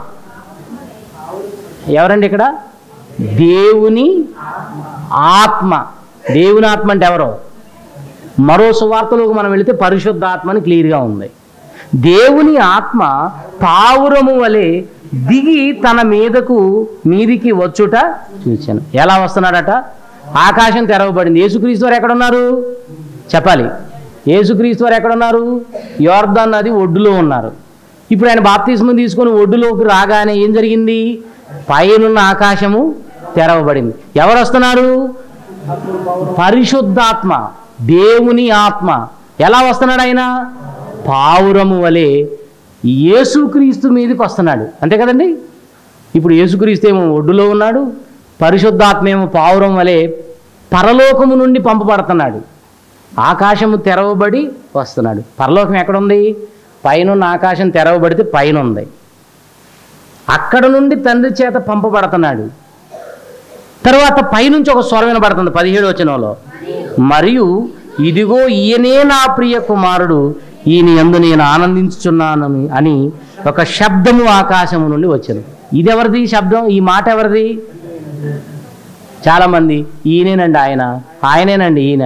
Speaker 1: ఎవరండి ఇక్కడ దేవుని ఆత్మ దేవుని ఆత్మ అంటే ఎవరో మరో సువార్తలోకి మనం వెళితే పరిశుద్ధాత్మ అని క్లియర్గా ఉంది దేవుని ఆత్మ పావురము వలె దిగి తన మీదకు మీదికి వచ్చుట చూశాను ఎలా వస్తున్నాడట ఆకాశం తెరవబడింది యేసుక్రీస్తు వారు ఎక్కడున్నారు చెప్పాలి యేసుక్రీస్తు వారు ఎక్కడున్నారు యోర్దాన్ నది ఒడ్డులో ఉన్నారు ఇప్పుడు ఆయన బాప్తిస్మం తీసుకొని ఒడ్డులోకి రాగానే ఏం జరిగింది పైనున్న ఆకాశము తెరవబడింది ఎవరు వస్తున్నారు పరిశుద్ధాత్మ దేవుని ఆత్మ ఎలా వస్తున్నాడు ఆయన పావురము వలె యేసుక్రీస్తు మీదకి వస్తున్నాడు అంతే కదండి ఇప్పుడు యేసుక్రీస్తు ఏమో ఒడ్డులో ఉన్నాడు పరిశుద్ధాత్మ ఏమో పావురం వలె పరలోకము నుండి పంపబడుతున్నాడు ఆకాశము తెరవబడి వస్తున్నాడు పరలోకం ఎక్కడుంది పైనున్న ఆకాశం తెరవబడితే పైన ఉంది అక్కడ నుండి తండ్రి చేత పంపబడుతున్నాడు తర్వాత పైనుంచి ఒక స్వరం వినబడుతుంది పదిహేడు వచనంలో మరియు ఇదిగో ఈయనే నా ప్రియ కుమారుడు ఈయన ఎందు నేను ఆనందించుచున్నాను అని ఒక శబ్దము ఆకాశము నుండి వచ్చింది ఇది ఎవరిది ఈ శబ్దం ఈ మాట ఎవరిది చాలామంది ఈయనేనండి ఆయన ఆయనేనండి ఈయన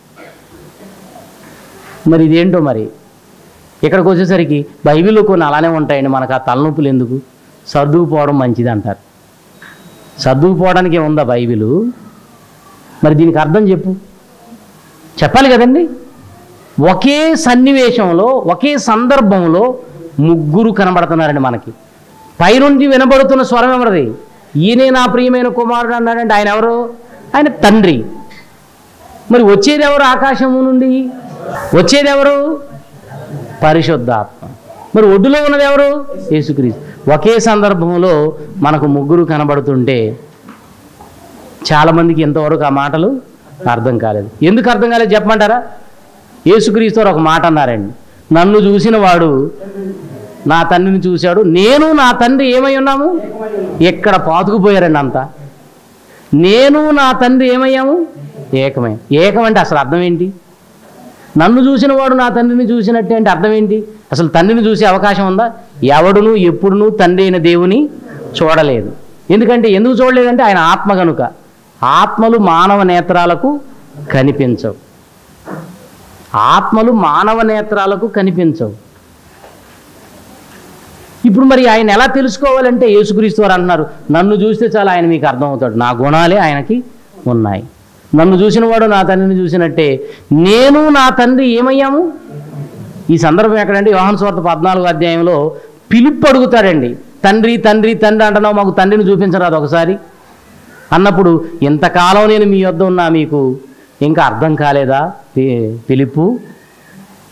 Speaker 1: మరి ఇదేంటో మరి ఇక్కడికి వచ్చేసరికి బైబిల్లో కొన్ని అలానే ఉంటాయండి మనకు ఆ తలనొప్పులు ఎందుకు సర్దుకుపోవడం మంచిది అంటారు సర్దుకుపోవడానికి ఉందా బైబిలు మరి దీనికి అర్థం చెప్పు చెప్పాలి కదండి ఒకే సన్నివేశంలో ఒకే సందర్భంలో ముగ్గురు కనబడుతున్నారండి మనకి పైనుండి వినబడుతున్న స్వరం ఎవరిది ఈయనే నా ప్రియమైన కుమారుడు అన్నాడంటే ఆయన ఎవరు ఆయన తండ్రి మరి వచ్చేది ఎవరు ఆకాశము నుండి వచ్చేది ఎవరు పరిశుద్ధాత్మ మరి ఒడ్డులో ఉన్నది ఎవరు యేసుక్రీస్తు ఒకే సందర్భంలో మనకు ముగ్గురు కనబడుతుంటే చాలామందికి ఇంతవరకు ఆ మాటలు అర్థం కాలేదు ఎందుకు అర్థం కాలేదు చెప్పమంటారా యేసుక్రీస్తు వారు ఒక మాట అన్నారండి నన్ను చూసిన వాడు నా తండ్రిని చూశాడు నేను నా తండ్రి ఏమై ఉన్నాము ఎక్కడ పాతుకుపోయారండి అంతా నేను నా తండ్రి ఏమయ్యాము ఏకమై ఏకం అంటే అసలు అర్థం ఏంటి నన్ను చూసిన వాడు నా తండ్రిని చూసినట్టే అంటే అర్థం ఏంటి అసలు తండ్రిని చూసే అవకాశం ఉందా ఎవడును ఎప్పుడును తండ్రి అయిన దేవుని చూడలేదు ఎందుకంటే ఎందుకు చూడలేదంటే ఆయన ఆత్మ కనుక ఆత్మలు మానవ నేత్రాలకు కనిపించవు ఆత్మలు మానవ నేత్రాలకు కనిపించవు ఇప్పుడు మరి ఆయన ఎలా తెలుసుకోవాలంటే యేసుక్రీస్తు వారు అంటున్నారు నన్ను చూస్తే చాలా ఆయన మీకు అర్థమవుతాడు నా గుణాలే ఆయనకి ఉన్నాయి నన్ను చూసినవాడు నా తండ్రిని చూసినట్టే నేను నా తండ్రి ఏమయ్యాము ఈ సందర్భం ఎక్కడంటే యోహాన్ స్వార్థ పద్నాలుగు అధ్యాయంలో పిలుపు అడుగుతాడండి తండ్రి తండ్రి తండ్రి అంటున్నావు మాకు తండ్రిని చూపించరాదు ఒకసారి అన్నప్పుడు ఇంతకాలం నేను మీ వద్ద ఉన్నా మీకు ఇంకా అర్థం కాలేదా పి- పిలుపు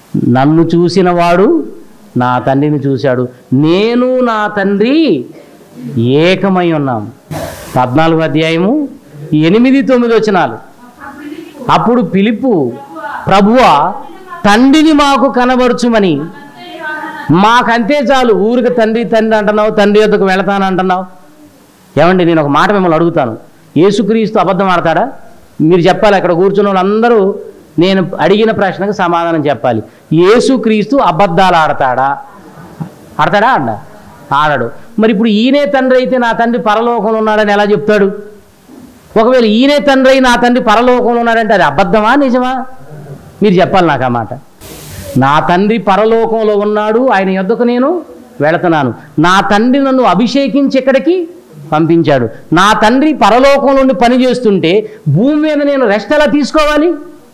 Speaker 1: నన్ను చూసిన వాడు నా తండ్రిని చూశాడు నేను నా తండ్రి ఏకమై ఉన్నాం పద్నాలుగు అధ్యాయము ఎనిమిది తొమ్మిది వచనాలు అప్పుడు పిలుపు ప్రభువా తండ్రిని మాకు కనబరుచుమని మాకంతే చాలు ఊరికి తండ్రి తండ్రి అంటున్నావు తండ్రి వద్దకు వెళతానంటున్నావు ఏమండి నేను ఒక మాట మిమ్మల్ని అడుగుతాను యేసుక్రీస్తు అబద్ధం ఆడతాడా మీరు చెప్పాలి అక్కడ కూర్చున్న వాళ్ళందరూ నేను అడిగిన ప్రశ్నకు సమాధానం చెప్పాలి యేసుక్రీస్తు అబద్ధాలు ఆడతాడా ఆడతాడా అండ ఆడడు మరి ఇప్పుడు ఈయనే తండ్రి అయితే నా తండ్రి పరలోకంలో ఉన్నాడని ఎలా చెప్తాడు ఒకవేళ ఈయనే తండ్రి అయి నా తండ్రి పరలోకంలో ఉన్నాడంటే అది అబద్ధమా నిజమా మీరు చెప్పాలి నాకు ఆ మాట నా తండ్రి పరలోకంలో ఉన్నాడు ఆయన యొద్దకు నేను వెళుతున్నాను నా తండ్రి నన్ను అభిషేకించి ఎక్కడికి పంపించాడు నా తండ్రి పరలోకం నుండి పని చేస్తుంటే భూమి మీద నేను రెస్ట్ ఎలా తీసుకోవాలి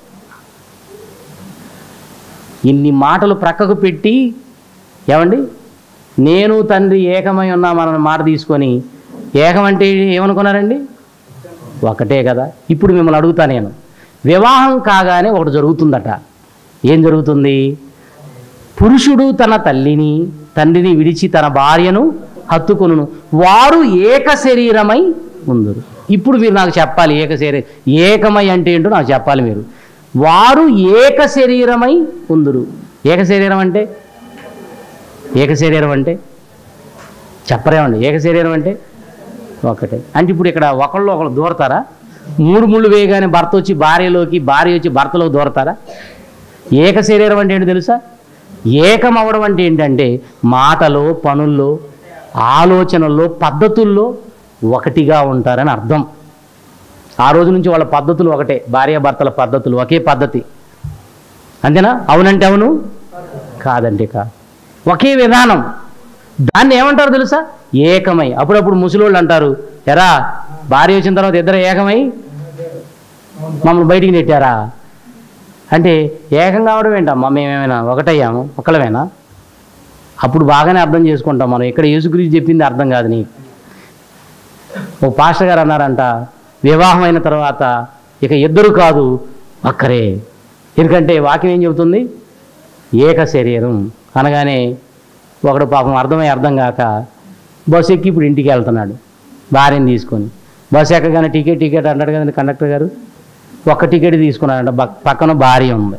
Speaker 1: ఇన్ని మాటలు ప్రక్కకు పెట్టి ఏమండి నేను తండ్రి ఏకమై ఉన్నామన్న మాట తీసుకొని ఏకమంటే ఏమనుకున్నారండి ఒకటే కదా ఇప్పుడు మిమ్మల్ని అడుగుతా నేను వివాహం కాగానే ఒకటి జరుగుతుందట ఏం జరుగుతుంది పురుషుడు తన తల్లిని తండ్రిని విడిచి తన భార్యను హత్తుకొనును వారు ఏక శరీరమై ఉందరు ఇప్పుడు మీరు నాకు చెప్పాలి ఏక శరీర ఏకమై అంటే ఏంటో నాకు చెప్పాలి మీరు వారు ఏక శరీరమై ఉందరు ఏక శరీరం అంటే ఏక శరీరం అంటే చెప్పరేమండి ఏక శరీరం అంటే ఒకటే అంటే ఇప్పుడు ఇక్కడ ఒకళ్ళు ఒకళ్ళు దూరతారా మూడు ముళ్ళు వేయగానే భర్త వచ్చి భార్యలోకి భార్య వచ్చి భర్తలోకి దూరతారా ఏక శరీరం అంటే ఏంటో తెలుసా ఏకం అవ్వడం అంటే ఏంటంటే మాటలో పనుల్లో ఆలోచనల్లో పద్ధతుల్లో ఒకటిగా ఉంటారని అర్థం ఆ రోజు నుంచి వాళ్ళ పద్ధతులు ఒకటే భార్యాభర్తల పద్ధతులు ఒకే పద్ధతి అంతేనా అవునంటే అవును కాదంటే కాదు ఒకే విధానం దాన్ని ఏమంటారు తెలుసా ఏకమై అప్పుడప్పుడు ముసలోళ్ళు అంటారు ఎరా భార్య వచ్చిన తర్వాత ఇద్దరు ఏకమై మమ్మల్ని బయటికి నెట్టారా అంటే ఏకం కావడం ఏంటమ్మా మేమేమైనా ఒకటయ్యాము ఒక్కలమేనా అప్పుడు బాగానే అర్థం చేసుకుంటాం మనం ఇక్కడ యేసుగురించి చెప్పింది అర్థం కాదు నీకు ఓ పాస్టర్ గారు అన్నారంట వివాహం అయిన తర్వాత ఇక ఇద్దరు కాదు ఒక్కరే ఎందుకంటే వాక్యం ఏం చెబుతుంది ఏక శరీరం అనగానే ఒకడు పాపం అర్థమై అర్థం కాక బస్సు ఎక్కి ఇప్పుడు ఇంటికి వెళ్తున్నాడు భార్యని తీసుకొని బస్సు ఎక్కగానే టికెట్ టికెట్ అంటాడు కదండి కండక్టర్ గారు ఒక్క టికెట్ తీసుకున్నాడంట బక్- పక్కన భార్య ఉంది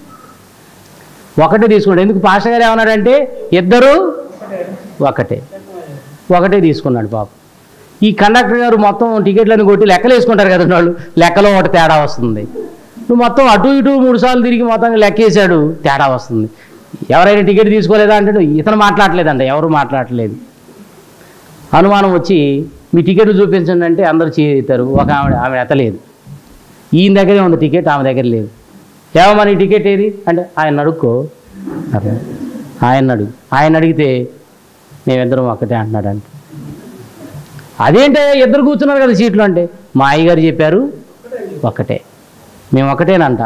Speaker 1: ఒకటే తీసుకున్నాడు ఎందుకు పాస్టర్ గారు ఏమన్నాడంటే ఇద్దరు ఒకటే ఒకటే తీసుకున్నాడు పాపం ఈ కండక్టర్ గారు మొత్తం టికెట్లను కొట్టి లెక్కలు వేసుకుంటారు కదా వాళ్ళు లెక్కలో ఒకటి తేడా వస్తుంది నువ్వు మొత్తం అటు ఇటు మూడు సార్లు తిరిగి మొత్తం లెక్కేశాడు తేడా వస్తుంది ఎవరైనా టికెట్ తీసుకోలేదా అంటే ఇతను మాట్లాడలేదంట ఎవరు మాట్లాడలేదు అనుమానం వచ్చి మీ టికెట్లు చూపించండి అంటే అందరు చేస్తారు ఒక ఆవిడ ఆమె ఎత్తలేదు ఈయన దగ్గరే ఉంది టికెట్ ఆమె దగ్గర లేదు ఏమో నీ టికెట్ ఏది అంటే ఆయన అడుక్కో అదే. ఆయన అడుగు ఆయన అడిగితే మేమిద్దరం ఒకటే అంటున్నాడు అంటే అదేంటే ఇద్దరు కూర్చున్నారు కదా సీట్లు అంటే మా అయ్యగారు చెప్పారు ఒక్కటే మేము ఒకటేనంట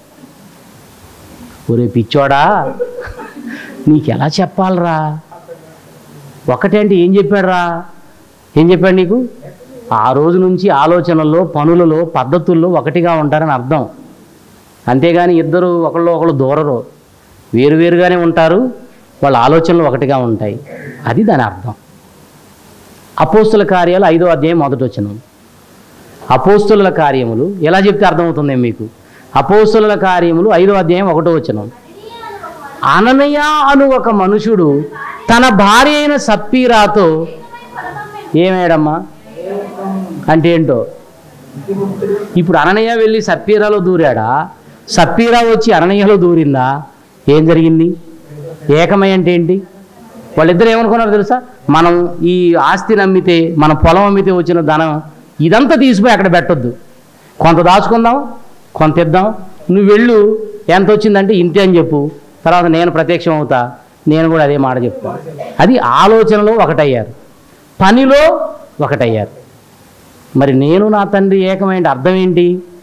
Speaker 1: ఒరే పిచ్చోడా నీకు ఎలా చెప్పాలరా ఒకటే అంటే ఏం చెప్పాడురా ఏం చెప్పాడు నీకు ఆ రోజు నుంచి ఆలోచనల్లో పనులలో పద్ధతుల్లో ఒకటిగా ఉంటారని అర్థం అంతేగాని ఇద్దరు ఒకళ్ళు ఒకళ్ళు దూరరు వేరువేరుగానే ఉంటారు వాళ్ళ ఆలోచనలు ఒకటిగా ఉంటాయి అది దాని అర్థం అపోస్తుల కార్యాలు ఐదో అధ్యాయం మొదటి వచనం అపోస్తుల కార్యములు ఎలా చెప్తే అర్థమవుతుంది మీకు అపోస్తుల కార్యములు ఐదో అధ్యాయం ఒకటో వచనం అననయ అను ఒక మనుషుడు తన భార్య అయిన సప్పీరాతో ఏమేడమ్మా అంటే ఏంటో ఇప్పుడు అననయ్య వెళ్ళి సప్పీరాలో దూరాడా సప్పీరా వచ్చి అననయ్యలో దూరిందా ఏం జరిగింది ఏకమై అంటే ఏంటి వాళ్ళిద్దరు ఏమనుకున్నారు తెలుసా మనం ఈ ఆస్తిని అమ్మితే మన పొలం అమ్మితే వచ్చిన ధనం ఇదంతా తీసిపోయి అక్కడ పెట్టొద్దు కొంత దాచుకుందాం కొంత ఇద్దాం నువ్వు వెళ్ళు ఎంత వచ్చిందంటే ఇంతే అని చెప్పు తర్వాత నేను ప్రత్యక్షం అవుతా నేను కూడా అదే మాట చెప్తా అది ఆలోచనలో ఒకటయ్యారు పనిలో ఒకటయ్యారు మరి నేను నా తండ్రి ఏకమైన అర్థం ఏంటి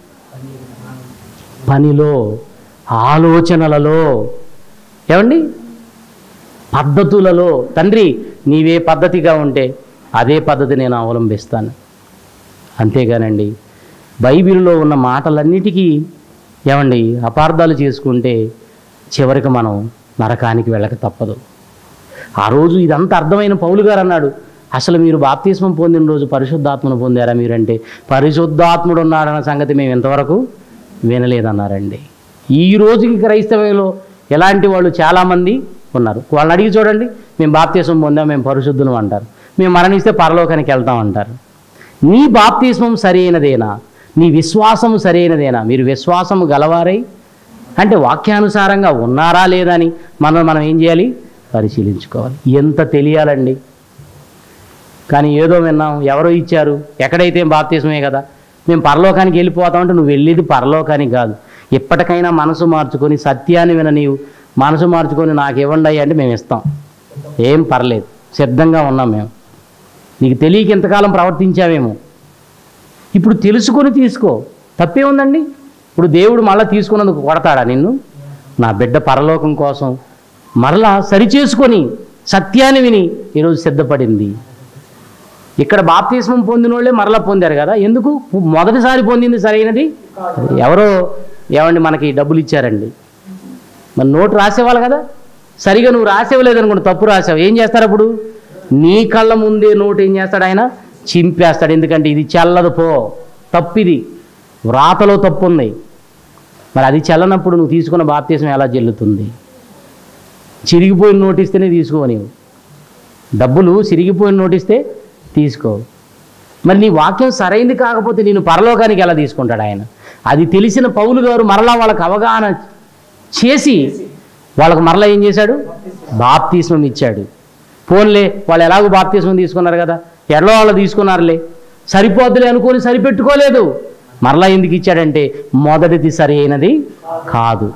Speaker 1: పనిలో ఆలోచనలలో ఏమండి పద్ధతులలో తండ్రి నీవే పద్ధతిగా ఉంటే అదే పద్ధతి నేను అవలంబిస్తాను అంతేగానండి బైబిల్లో ఉన్న మాటలన్నిటికీ ఏమండి అపార్థాలు చేసుకుంటే చివరికి మనం నరకానికి వెళ్ళక తప్పదు ఆ రోజు ఇదంతా అర్థమైన పౌలు గారు అన్నాడు అసలు మీరు బాప్తిస్మం పొందిన రోజు పరిశుద్ధాత్మను పొందారా మీరంటే పరిశుద్ధాత్ముడు ఉన్నాడన్న సంగతి మేము ఇంతవరకు వినలేదన్నారండి ఈ రోజుకి క్రైస్తవంలో ఎలాంటి వాళ్ళు చాలామంది ఉన్నారు వాళ్ళని అడిగి చూడండి మేము బాప్తిస్మం పొందాం మేము పరిశుద్ధులం అంటారు మేము మరణిస్తే పరలోకానికి వెళ్తాం అంటారు నీ బాప్తిస్మం సరైనదేనా నీ విశ్వాసం సరైనదేనా మీరు విశ్వాసము గలవారై అంటే వాక్యానుసారంగా ఉన్నారా లేదా అని మనం మనం ఏం చేయాలి పరిశీలించుకోవాలి ఎంత తెలియాలండి కానీ ఏదో విన్నాం ఎవరో ఇచ్చారు ఎక్కడైతే బాప్తిస్మే కదా మేము పరలోకానికి వెళ్ళిపోతామంటే నువ్వు వెళ్ళేది పరలోకానికి కాదు ఎప్పటికైనా మనసు మార్చుకొని సత్యాన్ని విన నీవు మనసు మార్చుకొని నాకు ఇవ్వండి అయ్యా అంటే మేము ఇస్తాం ఏం పర్లేదు సిద్ధంగా ఉన్నాం మేము నీకు తెలియక ఎంతకాలం ప్రవర్తించావేమో ఇప్పుడు తెలుసుకొని తీసుకో తప్పే ఉందండి ఇప్పుడు దేవుడు మళ్ళీ తీసుకున్నందుకు కొడతాడా నిన్ను నా బిడ్డ పరలోకం కోసం మరలా సరిచేసుకొని సత్యాన్ని విని ఈరోజు సిద్ధపడింది ఇక్కడ బాప్తిస్మం పొందిన వాళ్ళే మరలా పొందారు కదా ఎందుకు మొదటిసారి పొందింది సరైనది ఎవరో ఏమండి మనకి డబ్బులు ఇచ్చారండి మరి నోటు రాసేవాళ్ళు కదా సరిగా నువ్వు రాసేవలేదు అనుకోండి తప్పు రాసావు ఏం చేస్తారు అప్పుడు నీ కళ్ళ ముందే నోటు ఏం చేస్తాడు ఆయన చింపేస్తాడు ఎందుకంటే ఇది చెల్లదు పో తప్పిది వ్రాతలో తప్పు ఉంది మరి అది చెల్లనప్పుడు నువ్వు తీసుకున్న బాప్తీసం ఎలా చెల్లుతుంది చిరిగిపోయిన నోటిస్తేనే తీసుకో నీవు డబ్బులు చిరిగిపోయిన నోటిస్తే తీసుకో మరి నీ వాక్యం సరైంది కాకపోతే నేను పరలోకానికి ఎలా తీసుకుంటాడు ఆయన అది తెలిసిన పౌలు గారు మరలా వాళ్ళకి అవగాహన చేసి వాళ్ళకు మరలా ఏం చేశాడు బాప్తీస్మం ఇచ్చాడు పోన్లే వాళ్ళు ఎలాగో బాప్తీస్మం తీసుకున్నారు కదా ఎడలో వాళ్ళు తీసుకున్నారులే సరిపోద్దులే అనుకొని సరిపెట్టుకోలేదు మరలా ఎందుకు ఇచ్చాడంటే మొదటిది సరి అయినది కాదు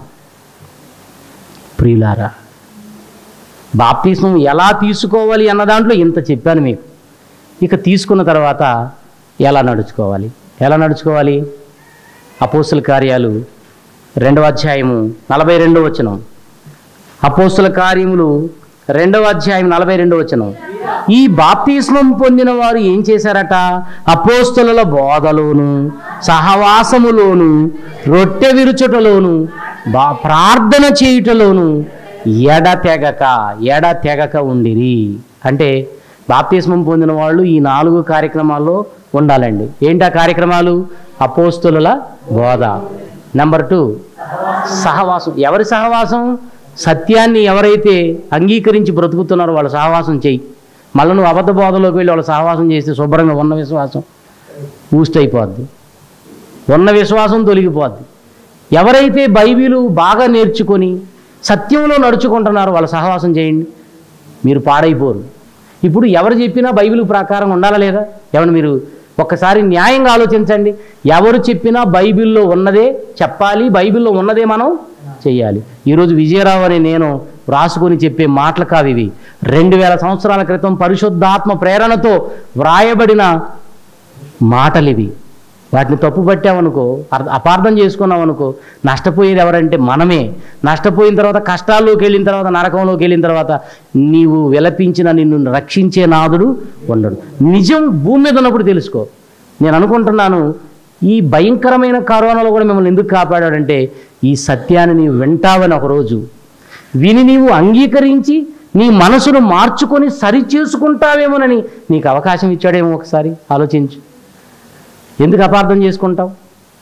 Speaker 1: ప్రియులారా బాప్తిస్మం ఎలా తీసుకోవాలి అన్న దాంట్లో ఇంత చెప్పాను మీకు ఇక తీసుకున్న తర్వాత ఎలా నడుచుకోవాలి ఎలా నడుచుకోవాలి అపోస్తుల కార్యాలు రెండవ అధ్యాయము నలభై రెండవ వచనం అపోస్తుల కార్యములు రెండవ అధ్యాయం నలభై రెండవ వచనం ఈ బాప్తిస్మం పొందిన వారు ఏం చేశారట అపోస్తుల బోధలోను సహవాసములోను రొట్టె విరుచుటలోను బా ప్రార్థన చేయుటలోను ఎడతెగక ఎడతెగక ఉండిరి అంటే బాప్తిస్మం పొందిన వాళ్ళు ఈ నాలుగు కార్యక్రమాల్లో ఉండాలండి ఏంటి ఆ కార్యక్రమాలు అపోస్తుల బోధ నెంబర్ టూ సహవాసం ఎవరి సహవాసం సత్యాన్ని ఎవరైతే అంగీకరించి బ్రతుకుతున్నారో వాళ్ళ సహవాసం చెయ్యి మళ్ళీ నువ్వు అబద్ధ బోధలోకి వెళ్ళి వాళ్ళ సహవాసం చేస్తే శుభ్రంగా ఉన్న విశ్వాసం బూస్ట్ అయిపోద్ది ఉన్న విశ్వాసం తొలగిపోద్ది ఎవరైతే బైబిలు బాగా నేర్చుకొని సత్యంలో నడుచుకుంటున్నారో వాళ్ళ సహవాసం చేయండి మీరు పాడైపోరు ఇప్పుడు ఎవరు చెప్పినా బైబిల్ ప్రకారం ఉండాలా లేదా ఏమన్నా మీరు ఒక్కసారి న్యాయంగా ఆలోచించండి ఎవరు చెప్పినా బైబిల్లో ఉన్నదే చెప్పాలి బైబిల్లో ఉన్నదే మనం చెయ్యాలి ఈరోజు విజయరావు అని నేను రాసుకొని చెప్పే మాటలు కావు ఇవి రెండు వేల సంవత్సరాల క్రితం పరిశుద్ధాత్మ ప్రేరణతో వ్రాయబడిన మాటలు ఇవి వాటిని తప్పు పట్టామనుకో అర్థ- అపార్థం చేసుకున్నాం అనుకో నష్టపోయేది ఎవరంటే మనమే నష్టపోయిన తర్వాత కష్టాల్లోకి వెళ్ళిన తర్వాత నరకంలోకి వెళ్ళిన తర్వాత నీవు విలపించిన నిన్ను రక్షించే నాదుడు ఉండడు నిజం భూమి మీద ఉన్నప్పుడు తెలుసుకో నేను అనుకుంటున్నాను ఈ భయంకరమైన కరోనాలో కూడా మిమ్మల్ని ఎందుకు కాపాడాడంటే ఈ సత్యాన్ని నీవు వింటావని ఒకరోజు విని నీవు అంగీకరించి నీ మనసును మార్చుకొని సరి చేసుకుంటావేమోనని నీకు అవకాశం ఇచ్చాడేమో ఒకసారి ఆలోచించు ఎందుకు అపార్థం చేసుకుంటావు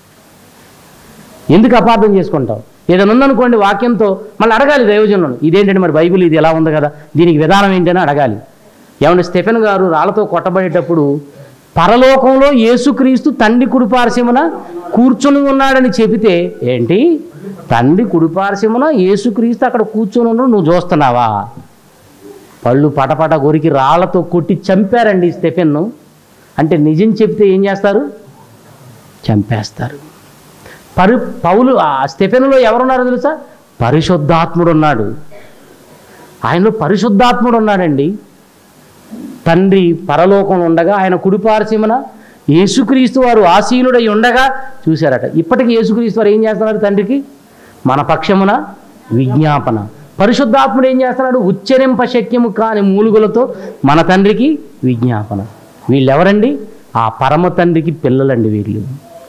Speaker 1: ఎందుకు అపార్థం చేసుకుంటావు ఏదైనా ఉందనుకోండి వాక్యంతో మళ్ళీ అడగాలి దైవజనులను ఇదేంటంటే మరి బైబిల్ ఇది ఎలా ఉంది కదా దీనికి విధానం ఏంటని అడగాలి ఏమంటే స్టెఫెన్ గారు రాళ్లతో కొట్టబడేటప్పుడు పరలోకంలో యేసుక్రీస్తు తండ్రి కుడిపార్శ్వమున కూర్చొని ఉన్నాడని చెబితే ఏంటి తండ్రి కుడిపార్శ్వమున యేసుక్రీస్తు అక్కడ కూర్చొని ఉన్నాడు నువ్వు చూస్తున్నావా పళ్ళు పటపట కొరికి రాళ్లతో కొట్టి చంపారండి స్టెఫెన్ను అంటే నిజం చెప్తే ఏం చేస్తారు చంపేస్తారు పరు పౌలు ఆ స్టెఫెన్లో ఎవరున్నారో తెలుసా పరిశుద్ధాత్ముడు ఉన్నాడు ఆయనలో పరిశుద్ధాత్ముడు ఉన్నాడండి తండ్రి పరలోకం ఉండగా ఆయన కుడిపార్శ్వమున యేసుక్రీస్తు వారు ఆసీనుడై ఉండగా చూశారట ఇప్పటికీ యేసుక్రీస్తు వారు ఏం చేస్తున్నారు తండ్రికి మన పక్షమున విజ్ఞాపన పరిశుద్ధాత్ముడు ఏం చేస్తున్నాడు ఉచ్చరింప శక్యము కాని మూలుగులతో మన తండ్రికి విజ్ఞాపన వీళ్ళెవరండి ఆ పరమ తండ్రికి పిల్లలండి వీళ్ళు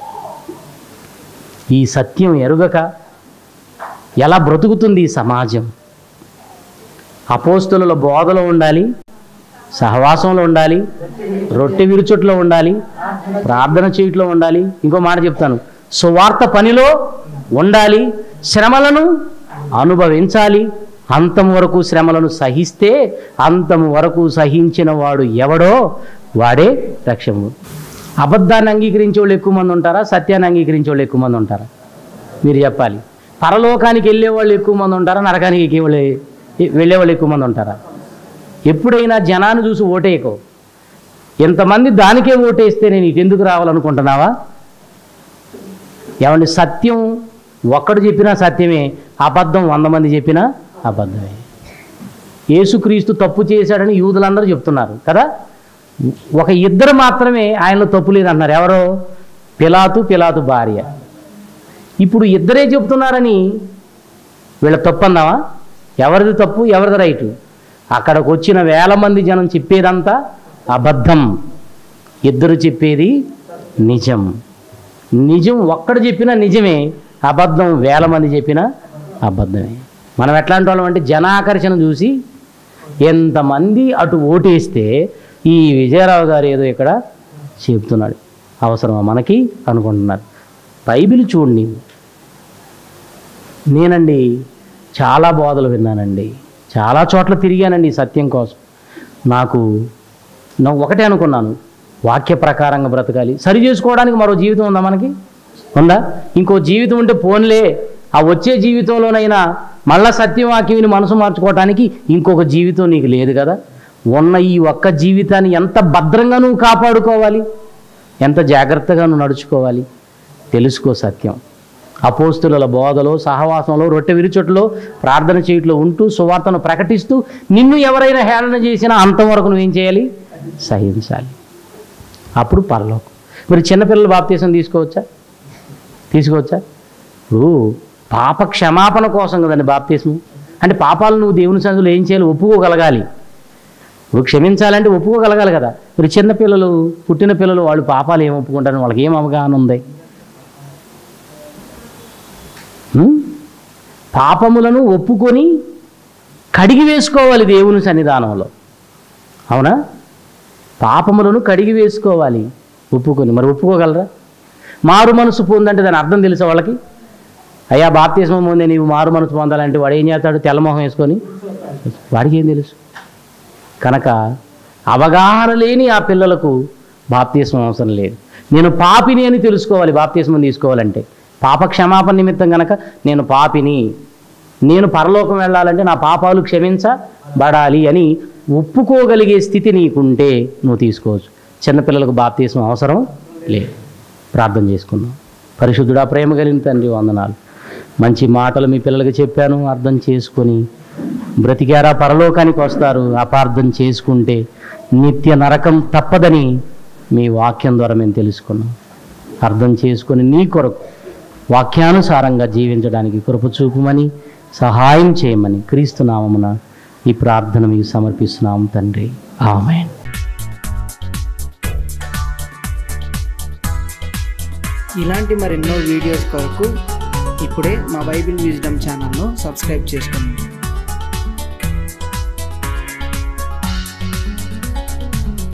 Speaker 1: ఈ సత్యం ఎరుగక ఎలా బ్రతుకుతుంది ఈ సమాజం అపోస్తుల బోధలో ఉండాలి సహవాసంలో ఉండాలి రొట్టె విరుచుట్లో ఉండాలి ప్రార్థన చేయట్లో ఉండాలి ఇంకో మాట చెప్తాను సువార్త పనిలో ఉండాలి శ్రమలను అనుభవించాలి అంతం వరకు శ్రమలను సహిస్తే అంతం వరకు సహించిన వాడు ఎవడో వాడే రక్షము అబద్ధాన్ని అంగీకరించే వాళ్ళు ఎక్కువ మంది ఉంటారా సత్యాన్ని అంగీకరించే వాళ్ళు ఎక్కువ మంది ఉంటారా మీరు చెప్పాలి పరలోకానికి వెళ్ళే వాళ్ళు ఎక్కువ మంది ఉంటారా నరకానికి వెళ్ళే వెళ్ళే వాళ్ళు ఎక్కువ మంది ఉంటారా ఎప్పుడైనా జనాన్ని చూసి ఓటేయకో ఎంతమంది దానికే ఓటేస్తే నేను ఇటు ఎందుకు రావాలనుకుంటున్నావా ఏమండి సత్యం ఒక్కడు చెప్పినా సత్యమే అబద్ధం వంద మంది చెప్పినా అబద్ధమే యేసుక్రీస్తు తప్పు చేశాడని యూదులందరూ చెప్తున్నారు కదా ఒక ఇద్దరు మాత్రమే ఆయనలో తప్పు లేదంటున్నారు ఎవరో పిలాతు పిలాతు భార్య ఇప్పుడు ఇద్దరే చెప్తున్నారని వీళ్ళ తప్పు అన్నావా ఎవరిది తప్పు ఎవరిది రైటు అక్కడికి వచ్చిన వేల మంది జనం చెప్పేదంతా అబద్ధం ఇద్దరు చెప్పేది నిజం నిజం ఒక్కడు చెప్పినా నిజమే అబద్ధం వేల మంది చెప్పినా అబద్ధమే మనం ఎట్లాంటి వాళ్ళం అంటే జనాకర్షణ చూసి ఎంతమంది అటు ఓటేస్తే ఈ విజయరావు గారు ఏదో ఇక్కడ చెప్తున్నాడు అవసరమా మనకి అనుకుంటున్నారు బైబిల్ చూడండి నేనండి చాలా బోధలు విన్నానండి చాలా చోట్ల తిరిగానండి ఈ సత్యం కోసం నాకు నా ఒకటే అనుకున్నాను వాక్య ప్రకారంగా బ్రతకాలి సరి చేసుకోవడానికి మరో జీవితం ఉందా మనకి ఉందా ఇంకో జీవితం ఉంటే పోన్లే ఆ వచ్చే జీవితంలోనైనా మళ్ళా సత్యవాక్యం మనసు మార్చుకోవడానికి ఇంకొక జీవితం నీకు లేదు కదా ఉన్న ఈ ఒక్క జీవితాన్ని ఎంత భద్రంగా నువ్వు కాపాడుకోవాలి ఎంత జాగ్రత్తగా నువ్వు నడుచుకోవాలి తెలుసుకో సత్యం అపోస్తుల బోధలో సహవాసంలో రొట్టె విరుచొట్లో ప్రార్థన చేయట్లో ఉంటూ సువార్తను ప్రకటిస్తూ నిన్ను ఎవరైనా హేళన చేసినా అంతవరకు నువ్వేం చేయాలి సహించాలి అప్పుడు పరలోకం మరి చిన్నపిల్లలు బాప్తీసం తీసుకోవచ్చా తీసుకోవచ్చా ఇప్పుడు పాప క్షమాపణ కోసం కదండి బాప్తీసం అంటే పాపాలు నువ్వు దేవుని సందులో ఏం చేయాలి ఒప్పుకోగలగాలి నువ్వు క్షమించాలంటే ఒప్పుకోగలగాలి కదా మరి చిన్నపిల్లలు పుట్టిన పిల్లలు వాళ్ళు పాపాలు ఏం ఒప్పుకుంటారు వాళ్ళకి ఏం అవగాహన ఉంది హ్మ్? పాపములను ఒప్పుకొని కడిగి వేసుకోవాలి దేవుని సన్నిధానంలో అవునా పాపములను కడిగి వేసుకోవాలి ఒప్పుకొని మరి ఒప్పుకోగలరా మారు మనసు పొందంటే దాని అర్థం తెలుసా వాళ్ళకి అయ్యా బాప్తిస్మం ముందే నీవు మారు మనసు పొందాలంటే వాడు ఏం చేస్తాడు తెల్లమొహం వేసుకొని వాడికి ఏం తెలుసు కనుక అవగాహన లేని ఆ పిల్లలకు బాప్తిస్మం అవసరం లేదు నేను పాపిని అని తెలుసుకోవాలి బాప్తిస్మం తీసుకోవాలంటే పాప క్షమాపణ నిమిత్తం కనుక నేను పాపిని నేను పరలోకం వెళ్ళాలంటే నా పాపాలు క్షమించబడాలి అని ఒప్పుకోగలిగే స్థితి నీకుంటే నువ్వు తీసుకోవచ్చు చిన్నపిల్లలకు బాప్తీసం అవసరం లేదు ప్రార్థన చేసుకుందాం పరిశుద్ధుడా ప్రేమ కలిగిన తండ్రి వందనాలు మంచి మాటలు మీ పిల్లలకి చెప్పాను అర్థం చేసుకొని బ్రతికారా పరలోకానికి వస్తారు అపార్థం చేసుకుంటే నిత్య నరకం తప్పదని మీ వాక్యం ద్వారా మేము తెలుసుకున్నాం అర్థం చేసుకొని నీ కొరకు వాక్యానుసారంగా జీవించడానికి కృప చూపుమని సహాయం చేయమని క్రీస్తు నామమున ఈ ప్రార్థన మీకు సమర్పిస్తున్నాం తండ్రి ఆమెన్
Speaker 3: ఇలాంటి మరెన్నో వీడియోస్ కొరకు ఇప్పుడే మా బైబిల్ విజ్డమ్ ఛానల్ను సబ్స్క్రైబ్ చేసుకోండి